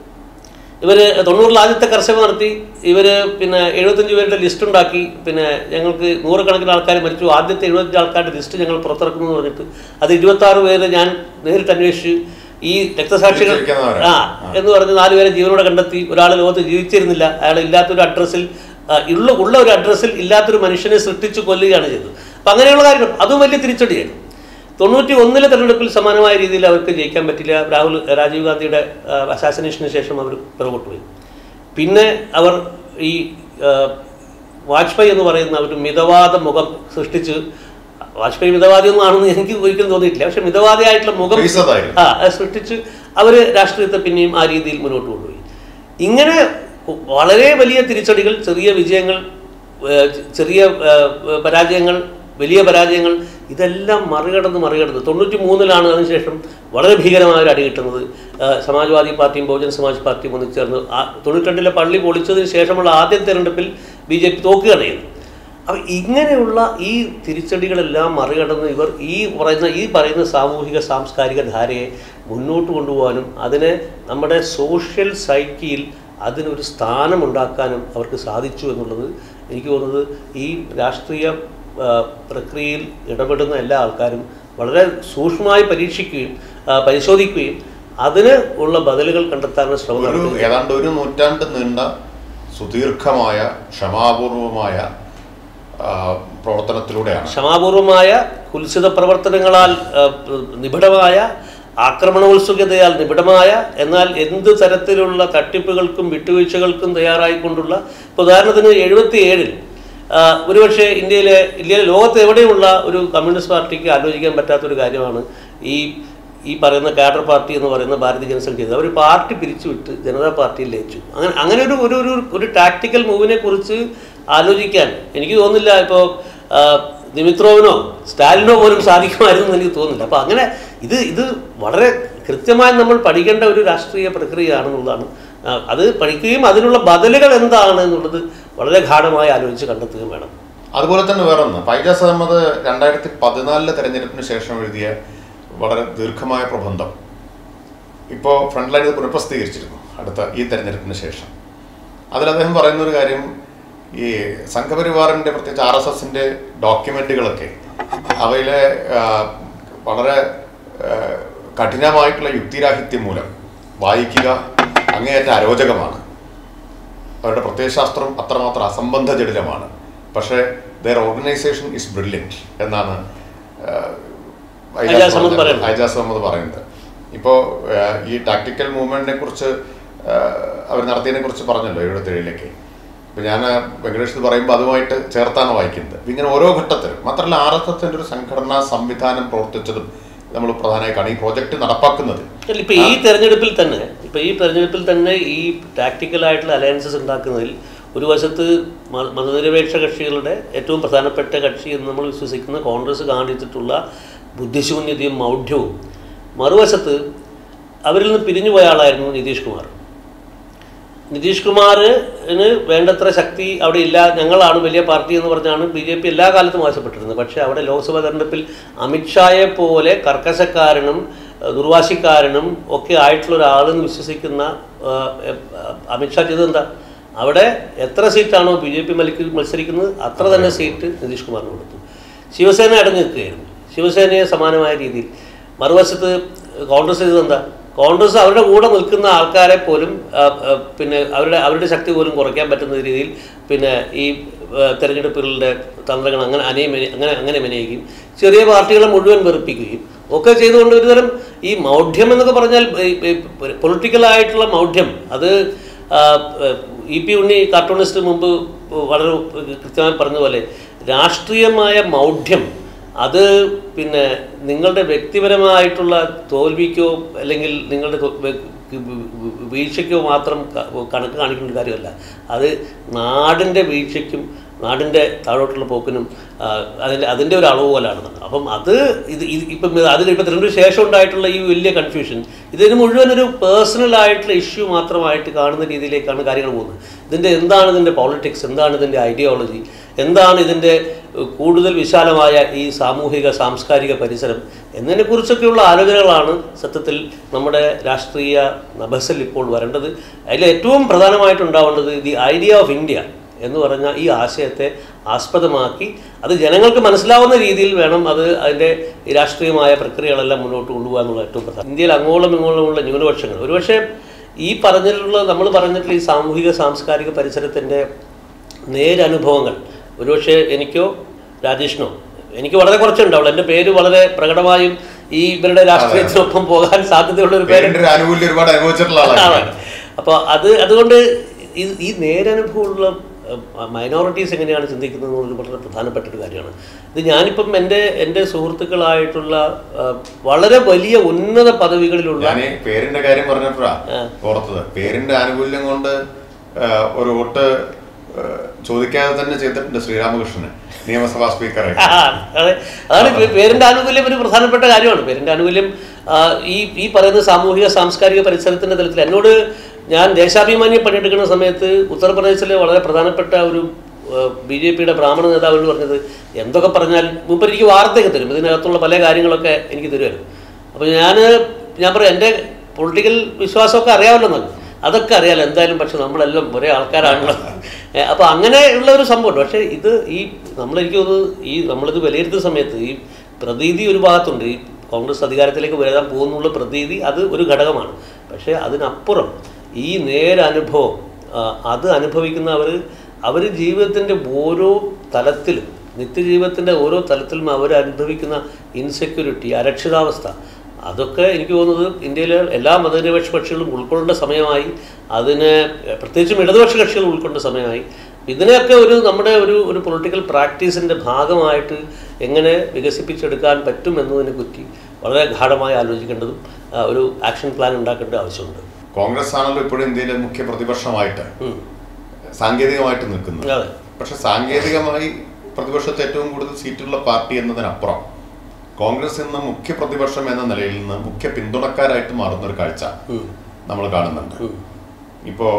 Speaker 2: ഇവർ തൊണ്ണൂറിൽ ആദ്യത്തെ കർഷക നടത്തി ഇവർ പിന്നെ എഴുപത്തഞ്ച് പേരുടെ ലിസ്റ്റ് ഉണ്ടാക്കി പിന്നെ ഞങ്ങൾക്ക് നൂറുകണക്കിന് ആൾക്കാർ മരിച്ചു ആദ്യത്തെ എഴുപത്തഞ്ച് ആൾക്കാരുടെ ലിസ്റ്റ് ഞങ്ങൾ പുറത്തിറക്കുന്നു എന്ന് പറഞ്ഞിട്ട് അത് ഇരുപത്തി ആറ് പേര് ഞാൻ നേരിട്ട് അന്വേഷിച്ച് ഈ രക്തസാക്ഷികൾ
Speaker 1: ജീവിച്ചിരിക്കുന്നവരാ?
Speaker 2: ആ എന്ന് പറഞ്ഞ് നാല് പേരെ ജീവനോടെ കണ്ടെത്തി ഒരാൾ ലോകത്ത് ജീവിച്ചിരുന്നില്ല അയാൾ ഇല്ലാത്തൊരു അഡ്രസ്സിൽ ആ, ഉള്ള ഉള്ള ഒരു അഡ്രസ്സിൽ ഇല്ലാത്തൊരു മനുഷ്യനെ സൃഷ്ടിച്ച് കൊല്ലുകയാണ് ചെയ്തത് അപ്പം അങ്ങനെയുള്ള കാര്യങ്ങൾ അതും വലിയ തിരിച്ചടിയായിരുന്നു തൊണ്ണൂറ്റി ഒന്നിലെ തെരഞ്ഞെടുപ്പിൽ സമാനമായ രീതിയിൽ അവർക്ക് ജയിക്കാൻ പറ്റില്ല രാഹുൽ രാജീവ് ഗാന്ധിയുടെ അസാസിനേഷന് ശേഷം അവർ പിറകോട്ട് പോയി പിന്നെ അവർ ഈ ആ, വാജ്പേയി എന്ന് പറയുന്ന ഒരു മിതവാദ മുഖം സൃഷ്ടിച്ച് വാജ്പേയി മിതവാദി ഒന്നും ആണെന്ന് എനിക്ക് ഒരിക്കലും തോന്നിയിട്ടില്ല പക്ഷെ മിതവാദിയായിട്ടുള്ള മുഖം
Speaker 1: Face അതായിരുന്നു.
Speaker 2: ആ അത് സൃഷ്ടിച്ച് അവർ രാഷ്ട്രീയത്തെ പിന്നെയും ആ രീതിയിൽ മുന്നോട്ട് കൊണ്ടുപോയി ഇങ്ങനെ വളരെ വലിയ തിരിച്ചടികൾ ചെറിയ വിജയങ്ങൾ ഏഹ് ചെറിയ ഏഹ് പരാജയങ്ങൾ വലിയ പരാജയങ്ങൾ ഇതെല്ലാം മറികടന്ന് മറികടന്ന് തൊണ്ണൂറ്റി മൂന്നിലാണ് അതിനുശേഷം വളരെ ഭീകരമായ ഒരു അടി കിട്ടുന്നത് ഏഹ് സമാജ്വാദി പാർട്ടിയും ബഹുജൻ സമാജ് പാർട്ടിയും ഒന്നിച്ച് ചേർന്ന് ആ തൊണ്ണൂറ്റിരണ്ടിലെ പള്ളി പൊളിച്ചതിന് ശേഷമുള്ള ആദ്യ തെരഞ്ഞെടുപ്പിൽ ബി ജെ പി തോക്കുകയാണ് ചെയ്യുന്നത് അപ്പം ഇങ്ങനെയുള്ള ഈ തിരിച്ചടികളെല്ലാം മറികടന്ന് ഇവർ ഈ പറയുന്ന ഈ പറയുന്ന സാമൂഹിക സാംസ്കാരിക ധാരയെ മുന്നോട്ട് കൊണ്ടുപോകാനും അതിനെ നമ്മുടെ സോഷ്യൽ സൈക്കിയിൽ അതിനൊരു സ്ഥാനമുണ്ടാക്കാനും അവർക്ക് സാധിച്ചു എന്നുള്ളത് എനിക്ക് തോന്നുന്നത് ഈ രാഷ്ട്രീയ ആ, പ്രക്രിയയിൽ ഇടപെടുന്ന എല്ലാ ആൾക്കാരും വളരെ സൂക്ഷ്മമായി പരീക്ഷിക്കുകയും ആ, പരിശോധിക്കുകയും അതിന് ഉള്ള ബദലുകൾ കണ്ടെത്താനുള്ള ശ്രമം
Speaker 1: ഒരു
Speaker 2: നടത്തുകയും
Speaker 1: ഏതാണ്ട് ഒരു നൂറ്റാണ്ട് നീണ്ട സുദീർഘമായ ക്ഷമാപൂർവമായ ആ, പ്രവർത്തനത്തിലൂടെയാണ്
Speaker 2: ക്ഷമാപൂർവമായ കുൽസിത പ്രവർത്തനങ്ങളാൽ ആ, നിബിഡമായ ആക്രമണോത്സുകതയാൽ നിബിഡമായ എന്നാൽ എന്ത് തരത്തിലുള്ള തട്ടിപ്പുകൾക്കും വിട്ടുവീഴ്ചകൾക്കും തയ്യാറായിക്കൊണ്ടുള്ള ഇപ്പൊ ഉദാഹരണത്തിന് എഴുപത്തി ഏഴിൽ ഒരുപക്ഷെ ഇന്ത്യയിലെ ഇന്ത്യയിലെ ലോകത്ത് എവിടെയുള്ള ഒരു കമ്മ്യൂണിസ്റ്റ് പാർട്ടിക്ക് ആലോചിക്കാൻ പറ്റാത്തൊരു കാര്യമാണ് ഈ ഈ പറയുന്ന കാഡർ പാർട്ടി എന്ന് പറയുന്ന ഭാരതീയ ജനസംഘ ചെയ്തത് അവർ പാർട്ടി പിരിച്ചുവിട്ട് ജനതാ പാർട്ടിയിൽ ലയിച്ചു അങ്ങനെ അങ്ങനെ ഒരു ഒരു ഒരു ഒരു ടാക്ടിക്കൽ മൂവിനെ കുറിച്ച് ആലോചിക്കാൻ എനിക്ക് തോന്നുന്നില്ല ഇപ്പോൾ ദിമിത്രോവിനോ സ്റ്റാലിനോ പോലും സാധിക്കുമായിരുന്നു എന്ന് എനിക്ക് തോന്നുന്നില്ല അപ്പോൾ അങ്ങനെ ഇത് ഇത് വളരെ കൃത്യമായി നമ്മൾ പഠിക്കേണ്ട ഒരു രാഷ്ട്രീയ പ്രക്രിയയാണെന്നുള്ളതാണ് ആ, അത് പഠിക്കുകയും അതിനുള്ള ബദലുകൾ എന്താണ് എന്നുള്ളത് വളരെ ഗാഠമായി ആലോചിച്ച് കണ്ടെത്തുകയും വേണം
Speaker 1: അതുപോലെ തന്നെ വേറൊന്ന് ഫൈജാസ് അഹമ്മദ് രണ്ടായിരത്തി പതിനാലിലെ തെരഞ്ഞെടുപ്പിന് ശേഷം എഴുതിയ വളരെ ദീർഘമായ പ്രബന്ധം ഇപ്പോൾ ഫ്രണ്ട് ലൈൻ ഇത് പുനഃപ്രസിദ്ധീകരിച്ചിരുന്നു അടുത്ത ഈ തെരഞ്ഞെടുപ്പിന് ശേഷം അതിൽ അദ്ദേഹം പറയുന്ന ഒരു കാര്യം ഈ സംഘപരിവാറിൻ്റെ പ്രത്യേകിച്ച് ആർ എസ് എസിൻ്റെ ഡോക്യുമെൻറ്റുകളൊക്കെ അവയിലെ ആ, വളരെ ആ, കഠിനമായിട്ടുള്ള യുക്തിരാഹിത്യം മൂലം വായിക്കുക അങ്ങേയറ്റം അരോചകമാണ് അവരുടെ പ്രത്യയശാസ്ത്രം അത്രമാത്രം അസംബന്ധ ജടിലമാണ് പക്ഷേ ദർ ഓർഗനൈസേഷൻ ഇസ് ബ്രില്യൻറ്റ് എന്നാണ് ആഹ്,
Speaker 2: ഐജാസ് അഹമ്മദ് പറയുന്നത്.
Speaker 1: ഐജാസ് അഹമ്മദ് പറയുന്നത് ഇപ്പോൾ ഈ ടാക്ടിക്കൽ മൂവ്മെന്റിനെ കുറിച്ച് അവർ നടത്തിയതിനെ കുറിച്ച് പറഞ്ഞല്ലോ എഴുപത്തേഴിലേക്ക് ഇപ്പം ഞാൻ വെങ്കടേഷ് ഇത് പറയുമ്പോൾ അതുമായിട്ട് ചേർത്താണ് വായിക്കുന്നത് ഇപ്പം ഇങ്ങനെ ഓരോ ഘട്ടത്തിലും മാത്രമല്ല ആർ എസ് എസിൻ്റെ ഒരു സംഘടനാ സംവിധാനം പ്രവർത്തിച്ചതും നമ്മൾ പ്രധാനമായി കാണും ഈ പ്രോജക്റ്റ് നടപ്പാക്കുന്നത്
Speaker 2: അല്ല, ഇപ്പൊ ഈ തെരഞ്ഞെടുപ്പിൽ തന്നെ ഇപ്പൊ ഈ തെരഞ്ഞെടുപ്പിൽ തന്നെ ഈ ടാക്ടിക്കൽ ആയിട്ടുള്ള അലയൻസസ് ഉണ്ടാക്കുന്നതിൽ ഒരു വശത്ത് മ- മതനിരപേക്ഷ കക്ഷികളുടെ ഏറ്റവും പ്രധാനപ്പെട്ട കക്ഷി എന്ന് നമ്മൾ വിശ്വസിക്കുന്ന കോൺഗ്രസ് കാണിച്ചിട്ടുള്ള ബുദ്ധിശൂന്യതയും മൗഢ്യവും മറുവശത്ത് അവരിൽ നിന്ന് പിരിഞ്ഞുപോയ ആളായിരുന്നു നിതീഷ് കുമാർ നിതീഷ് കുമാറിന് വേണ്ടത്ര ശക്തി അവിടെ ഇല്ല ഞങ്ങളാണ് വലിയ പാർട്ടി എന്ന് പറഞ്ഞാണ് ബി ജെ പി എല്ലാ കാലത്തും ആവശ്യപ്പെട്ടിരുന്നത് പക്ഷേ അവിടെ ലോക്സഭാ തെരഞ്ഞെടുപ്പിൽ അമിത്ഷായെ പോലെ കർക്കശക്കാരനും ഏഹ് ദുർവാശിക്കാരനും ഒക്കെ ആയിട്ടുള്ള ഒരാളെന്ന് വിശ്വസിക്കുന്ന ഏഹ്, ഏഹ്, അമിത്ഷാ ചെയ്തത് എന്താ അവിടെ എത്ര സീറ്റാണോ ബി ജെ പി മത്സരിക്കുന്നത് അത്ര തന്നെ സീറ്റ് നിതീഷ് കുമാറിന് കൊടുത്തു ശിവസേന അടഞ്ഞു നിൽക്കുകയായിരുന്നു ശിവസേനയെ സമാനമായ രീതിയിൽ മറുവശത്ത് കോൺഗ്രസ് ചെയ്തത് എന്താ കോൺഗ്രസ് അവരുടെ കൂടെ നിൽക്കുന്ന ആൾക്കാരെ പോലും ആ, ആ, പിന്നെ അവരുടെ അവരുടെ ശക്തി പോലും കുറയ്ക്കാൻ പറ്റുന്ന രീതിയിൽ പിന്നെ ഈ ആ, തെരഞ്ഞെടുപ്പുകളുടെ തന്ത്രങ്ങൾ അങ്ങനെ അനയമന അങ്ങനെ അങ്ങനെ മെനയുകയും ചെറിയ പാർട്ടികളെ മുഴുവൻ വെറുപ്പിക്കുകയും ഒക്കെ ചെയ്തുകൊണ്ട് ഒരുതരം ഈ മൗഢ്യം എന്നൊക്കെ പറഞ്ഞാൽ പൊളിറ്റിക്കലായിട്ടുള്ള മൗഢ്യം അത് ആ, ഇ പി ഉണ്ണി കാർട്ടൂണിസ്റ്റ് മുമ്പ് വളരെ കൃത്യമായി പറഞ്ഞതുപോലെ രാഷ്ട്രീയമായ മൗഢ്യം അത് പിന്നെ നിങ്ങളുടെ വ്യക്തിപരമായിട്ടുള്ള തോൽവിക്കോ അല്ലെങ്കിൽ നിങ്ങളുടെ തോ- വെ- വീഴ്ചയ്ക്കോ മാത്രം ക- കണക്ക് കാണിക്കേണ്ട കാര്യമല്ല അത് നാടിൻ്റെ വീഴ്ചയ്ക്കും നാടിൻ്റെ താഴോട്ടുള്ള പോക്കിനും ആ, അതിൻ്റെ അതിൻ്റെ ഒരു അളവുകോലാണ് അപ്പം അത് ഇത് ഇത് ഇപ്പം ഇത് അത് ഇപ്പം തിരഞ്ഞെടുപ്പ് ശേഷം ഉണ്ടായിട്ടുള്ള ഈ വലിയ കൺഫ്യൂഷൻ ഇതിന് മുഴുവൻ ഒരു പേഴ്സണൽ ആയിട്ടുള്ള ഇഷ്യൂ മാത്രമായിട്ട് കാണുന്ന രീതിയിലേക്കാണ് കാര്യങ്ങൾ പോകുന്നത് ഇതിൻ്റെ എന്താണ് ഇതിൻ്റെ പോളിറ്റിക്സ് എന്താണ് ഇതിൻ്റെ ഐഡിയോളജി എന്താണ് ഇതിൻ്റെ ഏഹ്, കൂടുതൽ വിശാലമായ ഈ സാമൂഹിക സാംസ്കാരിക പരിസരം എന്നതിനെക്കുറിച്ചൊക്കെയുള്ള ആലോചനകളാണ് സത്യത്തിൽ നമ്മുടെ രാഷ്ട്രീയ നഭസിൽ ഇപ്പോൾ വരേണ്ടത് അതിൽ ഏറ്റവും പ്രധാനമായിട്ടുണ്ടാവേണ്ടത് ദി ഐഡിയ ഓഫ് ഇന്ത്യ എന്ന് പറഞ്ഞ ഈ ആശയത്തെ ആസ്പദമാക്കി അത് ജനങ്ങൾക്ക് മനസ്സിലാവുന്ന രീതിയിൽ വേണം അത് അതിൻ്റെ ഈ രാഷ്ട്രീയമായ പ്രക്രിയകളെല്ലാം മുന്നോട്ട് കൊണ്ടുപോകാൻ എന്നുള്ള ഏറ്റവും പ്രധാനം ഇന്ത്യയിൽ അങ്ങോളം ഇങ്ങോളമുള്ള ന്യൂനപക്ഷങ്ങൾ ഒരുപക്ഷെ ഈ പറഞ്ഞിട്ടുള്ള നമ്മൾ പറഞ്ഞിട്ടുള്ള ഈ സാമൂഹിക സാംസ്കാരിക പരിസരത്തിൻ്റെ നേരനുഭവങ്ങൾ ഒരുപക്ഷെ എനിക്കോ രാജേഷിനോ എനിക്ക് വളരെ കുറച്ചുണ്ടാവുള്ളൂ എൻ്റെ പേര് വളരെ പ്രകടമായും ഈ ഇവരുടെ രാഷ്ട്രീയത്തിനൊപ്പം പോകാൻ സാധ്യതയുള്ള ഒരു പേര്
Speaker 1: പേരിന്റെ ഒരു ആനുകൂല്യം ഒരുപാട് അനുഭവിച്ചിട്ടുള്ള ആളാണ്
Speaker 2: ആണ് അപ്പോൾ അത് അതുകൊണ്ട് ഈ ഈ നേരനുഭവമുള്ള മൈനോറിറ്റീസ് എങ്ങനെയാണ് ചിന്തിക്കുന്നത് എന്നുള്ളത് വളരെ പ്രധാനപ്പെട്ട ഒരു കാര്യമാണ് ഇത് ഞാനിപ്പം എൻ്റെ എൻ്റെ സുഹൃത്തുക്കളായിട്ടുള്ള ആ, വളരെ വലിയ ഉന്നത പദവികളിലുള്ള
Speaker 1: ഞാൻ പേരിന്റെ കാര്യം പറഞ്ഞപ്പോഴാ ഓർത്തത് പേരിന്റെ ആനുകൂല്യം കൊണ്ട് ആ, ഒരു വോട്ട് ആ, ചോദിക്കാതെ തന്നെ ചെയ്തിട്ടുണ്ട് ശ്രീരാമകൃഷ്ണന് നിയമസഭാ സ്പീക്കറെ
Speaker 2: ആ, അതെ അതാണ് പേ- പേരിന്റെ ആനുകൂല്യം ഒരു പ്രധാനപ്പെട്ട കാര്യമാണ് പേരിന്റെ ആനുകൂല്യം ആ, ഈ ഈ പറയുന്ന സാമൂഹിക സാംസ്കാരിക പരിസരത്തിന്റെ തലത്തിൽ എന്നോട് ഞാൻ ദേശാഭിമാനി പണിയെടുക്കുന്ന സമയത്ത് ഉത്തർപ്രദേശിലെ വളരെ പ്രധാനപ്പെട്ട ഒരു ബി ജെ പിയുടെ ബ്രാഹ്മണ നേതാവിനോട് പറഞ്ഞത് എന്തൊക്കെ പറഞ്ഞാലും മുമ്പ് എനിക്ക് വാർത്തയൊക്കെ തരും ഇതിനകത്തുള്ള പല കാര്യങ്ങളൊക്കെ എനിക്ക് തരുമായിരുന്നു അപ്പോൾ ഞാൻ ഞാൻ പറയാം എൻ്റെ പൊളിറ്റിക്കൽ വിശ്വാസമൊക്കെ അറിയാമല്ലോ നമുക്ക് അതൊക്കെ അറിയാലോ എന്തായാലും പക്ഷെ നമ്മളെല്ലാം ഒരേ ആൾക്കാരാണല്ലോ ഏ, അപ്പോൾ അങ്ങനെയുള്ള ഒരു സംഭവമുണ്ട് പക്ഷേ ഇത് ഈ നമ്മളെനിക്ക് തോന്നുന്നത് ഈ നമ്മളിത് വിലയിരുത്തുന്ന സമയത്ത് ഈ പ്രതീതി ഒരു ഭാഗത്തുണ്ട് ഈ കോൺഗ്രസ് അധികാരത്തിലേക്ക് വരാൻ പോകുന്നുള്ള പ്രതീതി അത് ഒരു ഘടകമാണ് പക്ഷേ അതിനപ്പുറം ഈ നേരനുഭവം ആ, അത് അനുഭവിക്കുന്ന അവർ അവർ ജീവിതത്തിൻ്റെ ഓരോ തലത്തിലും നിത്യജീവിതത്തിൻ്റെ ഓരോ തലത്തിലും അവർ അനുഭവിക്കുന്ന ഇൻസെക്യൂരിറ്റി അരക്ഷിതാവസ്ഥ അതൊക്കെ എനിക്ക് തോന്നുന്നത് ഇന്ത്യയിലെ എല്ലാ മതനിരപേക്ഷ കക്ഷികളും ഉൾക്കൊള്ളേണ്ട സമയമായി അതിന് പ്രത്യേകിച്ചും ഇടതുപക്ഷ കക്ഷികൾ ഉൾക്കൊണ്ട സമയമായി ഇതിനെയൊക്കെ ഒരു നമ്മുടെ ഒരു ഒരു പൊളിറ്റിക്കൽ പ്രാക്ടീസിൻ്റെ ഭാഗമായിട്ട് എങ്ങനെ വികസിപ്പിച്ചെടുക്കാൻ പറ്റും എന്നതിനെ പറ്റി വളരെ ഗാഠമായി ആലോചിക്കേണ്ടതും ആ, ഒരു ആക്ഷൻ പ്ലാൻ ഉണ്ടാക്കേണ്ട ആവശ്യമുണ്ട്
Speaker 1: കോൺഗ്രസ് ആണല്ലോ ഇപ്പോഴും ഇന്ത്യയിലെ മുഖ്യ പ്രതിപക്ഷമായിട്ട്
Speaker 2: ഉം.
Speaker 1: സാങ്കേതികമായിട്ട് നിൽക്കുന്നത്
Speaker 2: അതെ
Speaker 1: പക്ഷെ സാങ്കേതികമായി പ്രതിപക്ഷത്ത് ഏറ്റവും കൂടുതൽ സീറ്റുള്ള പാർട്ടി എന്നതിനപ്പുറം കോൺഗ്രസ് ഇന്ന് മുഖ്യ പ്രതിപക്ഷം എന്ന നിലയിൽ നിന്ന് മുഖ്യ പിന്തുണക്കാരായിട്ട് മാറുന്ന ഒരു കാഴ്ച
Speaker 2: ഉം.
Speaker 1: നമ്മൾ കാണുന്നുണ്ട്
Speaker 2: ഉം.
Speaker 1: ഇപ്പോൾ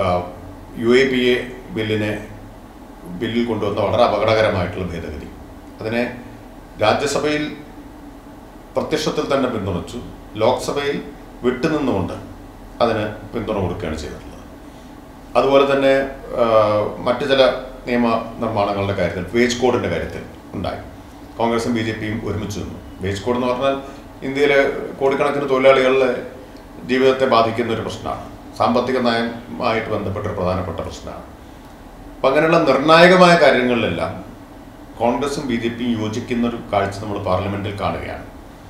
Speaker 1: യു എ പി എ ബില്ലിനെ ബില്ലിൽ കൊണ്ടുവന്ന വളരെ അപകടകരമായിട്ടുള്ള ഭേദഗതി അതിനെ രാജ്യസഭയിൽ പ്രത്യക്ഷത്തിൽ തന്നെ പിന്തുണച്ചു ലോക്സഭയിൽ വിട്ടുനിന്നുകൊണ്ട് അതിന് പിന്തുണ കൊടുക്കുകയാണ് ചെയ്തിട്ടുള്ളത് അതുപോലെ തന്നെ ആ, മറ്റു ചില നിയമ നിർമ്മാണങ്ങളുടെ കാര്യത്തിൽ വേജ് കോഡിൻ്റെ കാര്യത്തിൽ ഉണ്ടായി കോൺഗ്രസും ബി ജെ പിയും ഒരുമിച്ച് നിന്നു വേജ് കോഡ് എന്ന് പറഞ്ഞാൽ ഇന്ത്യയിലെ കോടിക്കണക്കിന് തൊഴിലാളികളുടെ ജീവിതത്തെ ബാധിക്കുന്ന ഒരു പ്രശ്നമാണ് സാമ്പത്തിക നയമായിട്ട് ബന്ധപ്പെട്ട ഒരു പ്രധാനപ്പെട്ട പ്രശ്നമാണ് അപ്പം അങ്ങനെയുള്ള നിർണായകമായ കാര്യങ്ങളിലെല്ലാം കോൺഗ്രസും ബി ജെ പിയും യോജിക്കുന്ന ഒരു കാഴ്ച നമ്മൾ പാർലമെന്റിൽ കാണുകയാണ്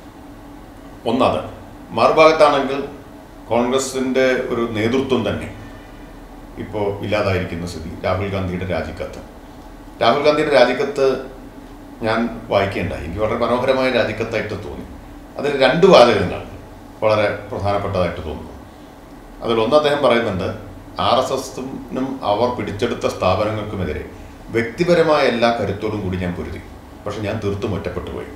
Speaker 1: ഒന്നത് മറുഭാഗത്താണെങ്കിൽ കോൺഗ്രസിൻ്റെ ഒരു നേതൃത്വം തന്നെ ഇപ്പോൾ ഇല്ലാതായിരിക്കുന്ന സ്ഥിതി രാഹുൽ ഗാന്ധിയുടെ രാജിക്കത്ത് രാഹുൽ ഗാന്ധിയുടെ രാജിക്കത്ത് ഞാൻ വായിക്കേണ്ടായി എനിക്ക് വളരെ മനോഹരമായ രാജിക്കത്തായിട്ട് തോന്നി അതിൽ രണ്ട് വാചകങ്ങൾ വളരെ പ്രധാനപ്പെട്ടതായിട്ട് തോന്നുന്നു അതിലൊന്ന് അദ്ദേഹം പറയുന്നുണ്ട് ആർ എസ് എസിനും അവർ പിടിച്ചെടുത്ത സ്ഥാപനങ്ങൾക്കുമെതിരെ വ്യക്തിപരമായ എല്ലാ കരുത്തോടും കൂടി ഞാൻ പൊരുതി പക്ഷെ ഞാൻ തീർത്തും ഒറ്റപ്പെട്ടു പോയി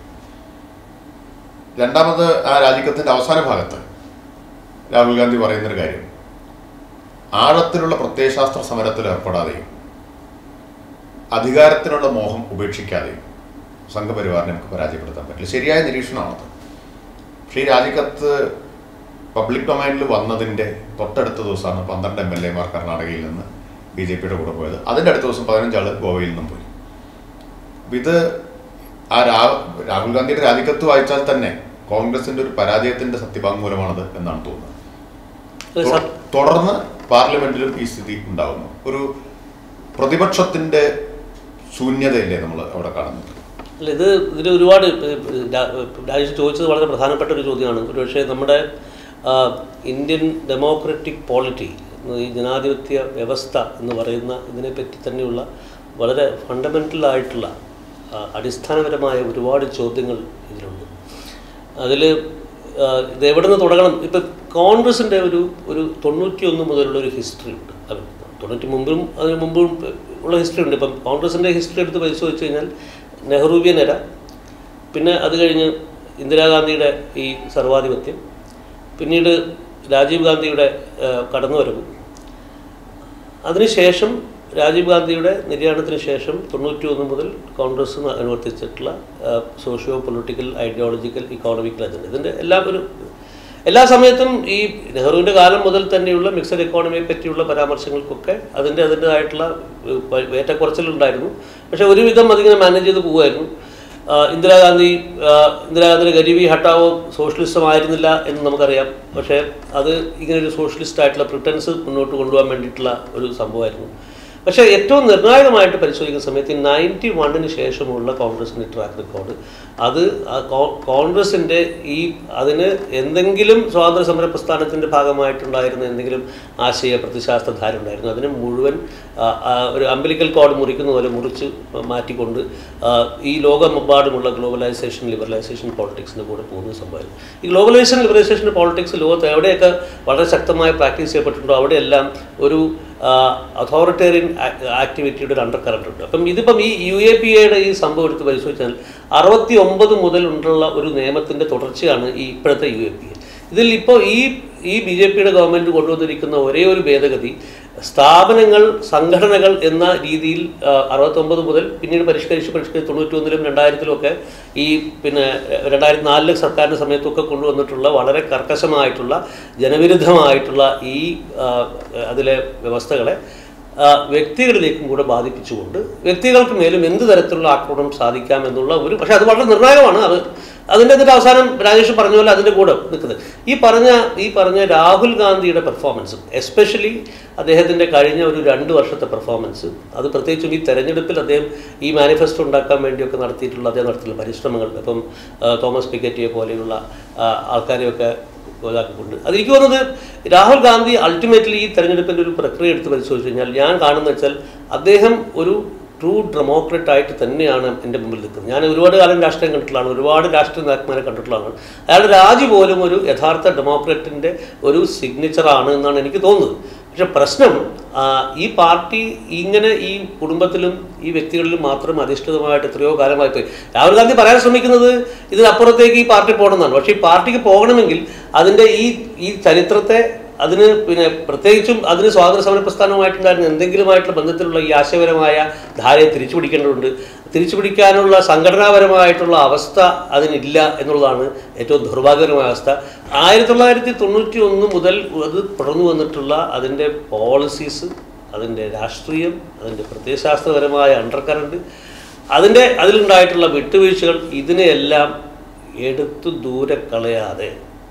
Speaker 1: രണ്ടാമത് ആ രാജിക്കത്തിൻ്റെ അവസാന ഭാഗത്ത് രാഹുൽ ഗാന്ധി പറയുന്നൊരു കാര്യം ആഴത്തിലുള്ള പ്രത്യയശാസ്ത്ര സമരത്തിൽ ഏർപ്പെടാതെയും അധികാരത്തിനുള്ള മോഹം ഉപേക്ഷിക്കാതെയും സംഘപരിവാറിനെ നമുക്ക് പരാജയപ്പെടുത്താൻ പറ്റില്ല ശരിയായ നിരീക്ഷണമാണത് പക്ഷേ ഈ രാജിക്കത്ത് പബ്ലിക് ഡൊമൈനിൽ വന്നതിൻ്റെ തൊട്ടടുത്ത ദിവസമാണ് പന്ത്രണ്ട് എം എൽ എമാർ കർണാടകയിൽ നിന്ന് ബി ജെ പിയുടെ കൂടെ പോയത് അതിൻ്റെ അടുത്ത ദിവസം പതിനഞ്ചാൾ ഗോവയിൽ നിന്നും പോയി അപ്പൊ ഇത് ആ രാ രാഹുൽ ഗാന്ധിയുടെ രാജിക്കത്ത് വായിച്ചാൽ തന്നെ കോൺഗ്രസിന്റെ ഒരു പരാജയത്തിന്റെ സത്യവാങ്മൂലമാണത് എന്നാണ് തോന്നുന്നത്
Speaker 2: അത് സ-
Speaker 1: തുട- തുടർന്ന് പാർലമെന്റിലും ഈ സ്ഥിതി ഉണ്ടാകുന്നു ഒരു പ്രതിപക്ഷത്തിന്റെ ശൂന്യതയല്ലേ നമ്മൾ അവിടെ കാണുന്നത്
Speaker 2: അല്ല ഇത് ഇതിൽ ഒരുപാട് ഇപ്പ- ഇപ്പ രാ- രാജേഷ് ചോദിച്ചത് വളരെ പ്രധാനപ്പെട്ട ഒരു ചോദ്യമാണ് ഒരുപക്ഷെ നമ്മുടെ ആ, ഇന്ത്യൻ ഡെമോക്രറ്റിക് പോളിറ്റി ഈ ജനാധിപത്യ വ്യവസ്ഥ എന്ന് പറയുന്ന ഇതിനെപ്പറ്റി തന്നെയുള്ള വളരെ ഫണ്ടമെൻ്റൽ ആയിട്ടുള്ള ആ, അടിസ്ഥാനപരമായ ഒരുപാട് ചോദ്യങ്ങൾ ഇതിലുണ്ട് അതിൽ ഇത് എവിടെ നിന്ന് തുടങ്ങണം ഇപ്പം കോൺഗ്രസിൻ്റെ ഒരു ഒരു തൊണ്ണൂറ്റി ഒന്ന് മുതലുള്ള ഒരു ഹിസ്റ്ററി ഉണ്ട് അത് തൊണ്ണൂറ്റി മുമ്പും അതിന് മുമ്പും ഉള്ള ഹിസ്റ്ററി ഉണ്ട് ഇപ്പം കോൺഗ്രസിൻ്റെ ഹിസ്റ്ററി എടുത്ത് പരിശോധിച്ച് കഴിഞ്ഞാൽ നെഹ്റുവിയൻ എര പിന്നെ അത് കഴിഞ്ഞ് ഇന്ദിരാഗാന്ധിയുടെ ഈ സർവാധിപത്യം പിന്നീട് രാജീവ് ഗാന്ധിയുടെ ആ, കടന്നുവരവ് അതിനുശേഷം രാജീവ് ഗാന്ധിയുടെ നിര്യാണത്തിന് ശേഷം തൊണ്ണൂറ്റി ഒന്ന് മുതൽ കോൺഗ്രസ് അനുവർത്തിച്ചിട്ടുള്ള socio political ideological economical agenda ഇതിൻ്റെ എല്ലാം ഒരു എല്ലാ സമയത്തും ഈ നെഹ്റുവിൻ്റെ കാലം മുതൽ തന്നെയുള്ള മിക്സഡ് എക്കോണമിയെ പറ്റിയുള്ള പരാമർശങ്ങൾക്കൊക്കെ അതിൻ്റെ അതിൻ്റെതായിട്ടുള്ള ഏഹ്, പ- ഏറ്റക്കുറച്ചിലുണ്ടായിരുന്നു പക്ഷേ ഒരുവിധം അതിങ്ങനെ മാനേജ് ചെയ്ത് പോകുമായിരുന്നു ആ, ഇന്ദിരാഗാന്ധി ആ, ഇന്ദിരാഗാന്ധിയുടെ ഗരീബി ഹട്ടാവോ സോഷ്യലിസം ആയിരുന്നില്ല എന്ന് നമുക്കറിയാം പക്ഷേ അത് ഇങ്ങനെ ഒരു സോഷ്യലിസ്റ്റ് ആയിട്ടുള്ള പ്രിട്ടൻസ് മുന്നോട്ട് കൊണ്ടുപോകാൻ വേണ്ടിയിട്ടുള്ള ഒരു സംഭവമായിരുന്നു പക്ഷേ ഏറ്റവും നിർണായകമായിട്ട് പരിശോധിക്കുന്ന സമയത്ത് നയൻറ്റി വണ്ണിന് ശേഷമുള്ള കോൺഗ്രസിൻ്റെ ട്രാക്ക് റെക്കോർഡ് അത് ആ കോ- കോൺഗ്രസിൻ്റെ ഈ അതിന് എന്തെങ്കിലും സ്വാതന്ത്ര്യ സമര പ്രസ്ഥാനത്തിൻ്റെ ഭാഗമായിട്ടുണ്ടായിരുന്ന എന്തെങ്കിലും ആശയ പ്രതിശാസ്ത്ര ധാര ഉണ്ടായിരുന്നു അതിന് മുഴുവൻ ആ, ആ, ഒരു അമ്പലിക്കൽ കോഡ് മുറിക്കുന്ന പോലെ മുറിച്ച് മാറ്റിക്കൊണ്ട് ആ, ഈ ലോകമെമ്പാടുമുള്ള ഗ്ലോബലൈസേഷൻ ലിബറലൈസേഷൻ പോളിറ്റിക്സിൻ്റെ കൂടെ പോകുന്ന സംഭവമായിരുന്നു ഈ ഗ്ലോബലൈസേഷൻ ലിബറലൈസേഷൻ പോളിറ്റിക്സ് ലോകത്ത് എവിടെയൊക്കെ വളരെ ശക്തമായി പ്രാക്ടീസ് ചെയ്യപ്പെട്ടിട്ടുണ്ടോ അവിടെയെല്ലാം ഒരു അതോറിറ്റേറിയൻ ആക്ടിവിറ്റിയുടെ ഒരു അണ്ടർ കറണ്ട് ഉണ്ട് അപ്പം ഇതിപ്പം ഈ യു എ പി എയുടെ ഈ സംഭവം എടുത്ത് പരിശോധിച്ചാൽ അറുപത്തി ഒമ്പത് മുതൽ ഉണ്ടുള്ള ഒരു നിയമത്തിൻ്റെ തുടർച്ചയാണ് ഈ ഇപ്പോഴത്തെ യു എ പി എ ഇതിൽ ഇപ്പോൾ ഈ ഈ ബി ജെ പിയുടെ ഗവൺമെൻറ് കൊണ്ടുവന്നിരിക്കുന്ന ഒരേ ഒരു ഭേദഗതി സ്ഥാപനങ്ങൾ സംഘടനകൾ എന്ന രീതിയിൽ ആ, അറുപത്തൊമ്പത് മുതൽ പിന്നീട് പരിഷ്കരിച്ച് പരിഷ്കരിച്ച് തൊണ്ണൂറ്റി ഒന്നിലും രണ്ടായിരത്തിലും ഒക്കെ ഈ പിന്നെ രണ്ടായിരത്തി നാലിലെ സർക്കാരിൻ്റെ സമയത്തൊക്കെ കൊണ്ടുവന്നിട്ടുള്ള വളരെ കർക്കശമായിട്ടുള്ള ജനവിരുദ്ധമായിട്ടുള്ള ഈ ആ, അതിലെ വ്യവസ്ഥകളെ ആ, വ്യക്തികളിലേക്കും കൂടെ ബാധിപ്പിച്ചുകൊണ്ട് വ്യക്തികൾക്ക് മേലും എന്ത് തരത്തിലുള്ള ആക്രമണം സാധിക്കാം എന്നുള്ള ഒരു പക്ഷേ അത് വളരെ നിർണായകമാണ് അത് അതിൻ്റെ എന്നിട്ട് അവസാനം രാജേഷ് പറഞ്ഞ പോലെ അതിൻ്റെ കൂടെ നിൽക്കുന്നത് ഈ പറഞ്ഞ ഈ പറഞ്ഞ രാഹുൽ ഗാന്ധിയുടെ പെർഫോമൻസ് എസ്പെഷ്യലി അദ്ദേഹത്തിൻ്റെ കഴിഞ്ഞ ഒരു രണ്ട് വർഷത്തെ പെർഫോമൻസ് അത് പ്രത്യേകിച്ചും ഈ തെരഞ്ഞെടുപ്പിൽ അദ്ദേഹം ഈ മാനിഫെസ്റ്റോ ഉണ്ടാക്കാൻ വേണ്ടിയൊക്കെ നടത്തിയിട്ടുള്ള അദ്ദേഹം നടത്തിയിട്ടുള്ള പരിശ്രമങ്ങൾ ഇപ്പം ആ, തോമസ് പിക്കറ്റിയെ പോലെയുള്ള ആ, ആൾക്കാരെയൊക്കെ ഇതാക്കിക്കൊണ്ട് അതെനിക്ക് തോന്നുന്നത് രാഹുൽ ഗാന്ധി അൾട്ടിമേറ്റ്ലി ഈ തെരഞ്ഞെടുപ്പിൻ്റെ ഒരു പ്രക്രിയ എടുത്ത് പരിശോധിച്ച് കഴിഞ്ഞാൽ ഞാൻ കാണുന്ന വെച്ചാൽ അദ്ദേഹം ഒരു ട്രൂ ഡെമോക്രറ്റ് ആയിട്ട് തന്നെയാണ് എൻ്റെ മുമ്പിൽ നിൽക്കുന്നത് ഞാൻ ഒരുപാട് കാലം രാഷ്ട്രീയം കണ്ടിട്ടുള്ളതാണ് ഒരുപാട് രാഷ്ട്രീയ നേതാക്കന്മാരെ കണ്ടിട്ടുള്ളതാണ് അയാളുടെ രാജി പോലും ഒരു യഥാർത്ഥ ഡെമോക്രറ്റിൻ്റെ ഒരു സിഗ്നേച്ചറാണ് എന്നാണ് എനിക്ക് തോന്നുന്നത് പക്ഷെ പ്രശ്നം ആ, ഈ പാർട്ടി ഇങ്ങനെ ഈ കുടുംബത്തിലും ഈ വ്യക്തികളിലും മാത്രം അധിഷ്ഠിതമായിട്ട് എത്രയോ കാലമായി പോയി രാഹുൽ ഗാന്ധി പറയാൻ ശ്രമിക്കുന്നത് ഇതിനപ്പുറത്തേക്ക് ഈ പാർട്ടി പോകണമെന്നാണ് പക്ഷേ ഈ പാർട്ടിക്ക് പോകണമെങ്കിൽ അതിൻ്റെ ഈ ഈ ചരിത്രത്തെ അതിന് പിന്നെ പ്രത്യേകിച്ചും അതിന് സ്വാതന്ത്ര്യ സമര പ്രസ്ഥാനവുമായിട്ടുണ്ടായിരുന്ന എന്തെങ്കിലുമായിട്ടുള്ള ബന്ധത്തിലുള്ള ഈ ആശയപരമായ ധാരയെ തിരിച്ചു പിടിക്കേണ്ടതുണ്ട് തിരിച്ചു പിടിക്കാനുള്ള സംഘടനാപരമായിട്ടുള്ള അവസ്ഥ അതിനില്ല എന്നുള്ളതാണ് ഏറ്റവും ദൗർഭാഗ്യകരമായ അവസ്ഥ ആയിരത്തി തൊള്ളായിരത്തി തൊണ്ണൂറ്റി ഒന്ന് മുതൽ അത് തുടർന്നു വന്നിട്ടുള്ള അതിൻ്റെ പോളിസീസ് അതിൻ്റെ രാഷ്ട്രീയം അതിൻ്റെ പ്രത്യയശാസ്ത്രപരമായ അണ്ടർ കറണ്ട് അതിൻ്റെ അതിലുണ്ടായിട്ടുള്ള വിട്ടുവീഴ്ചകൾ ഇതിനെയെല്ലാം എടുത്തു ദൂരെ കളയാതെ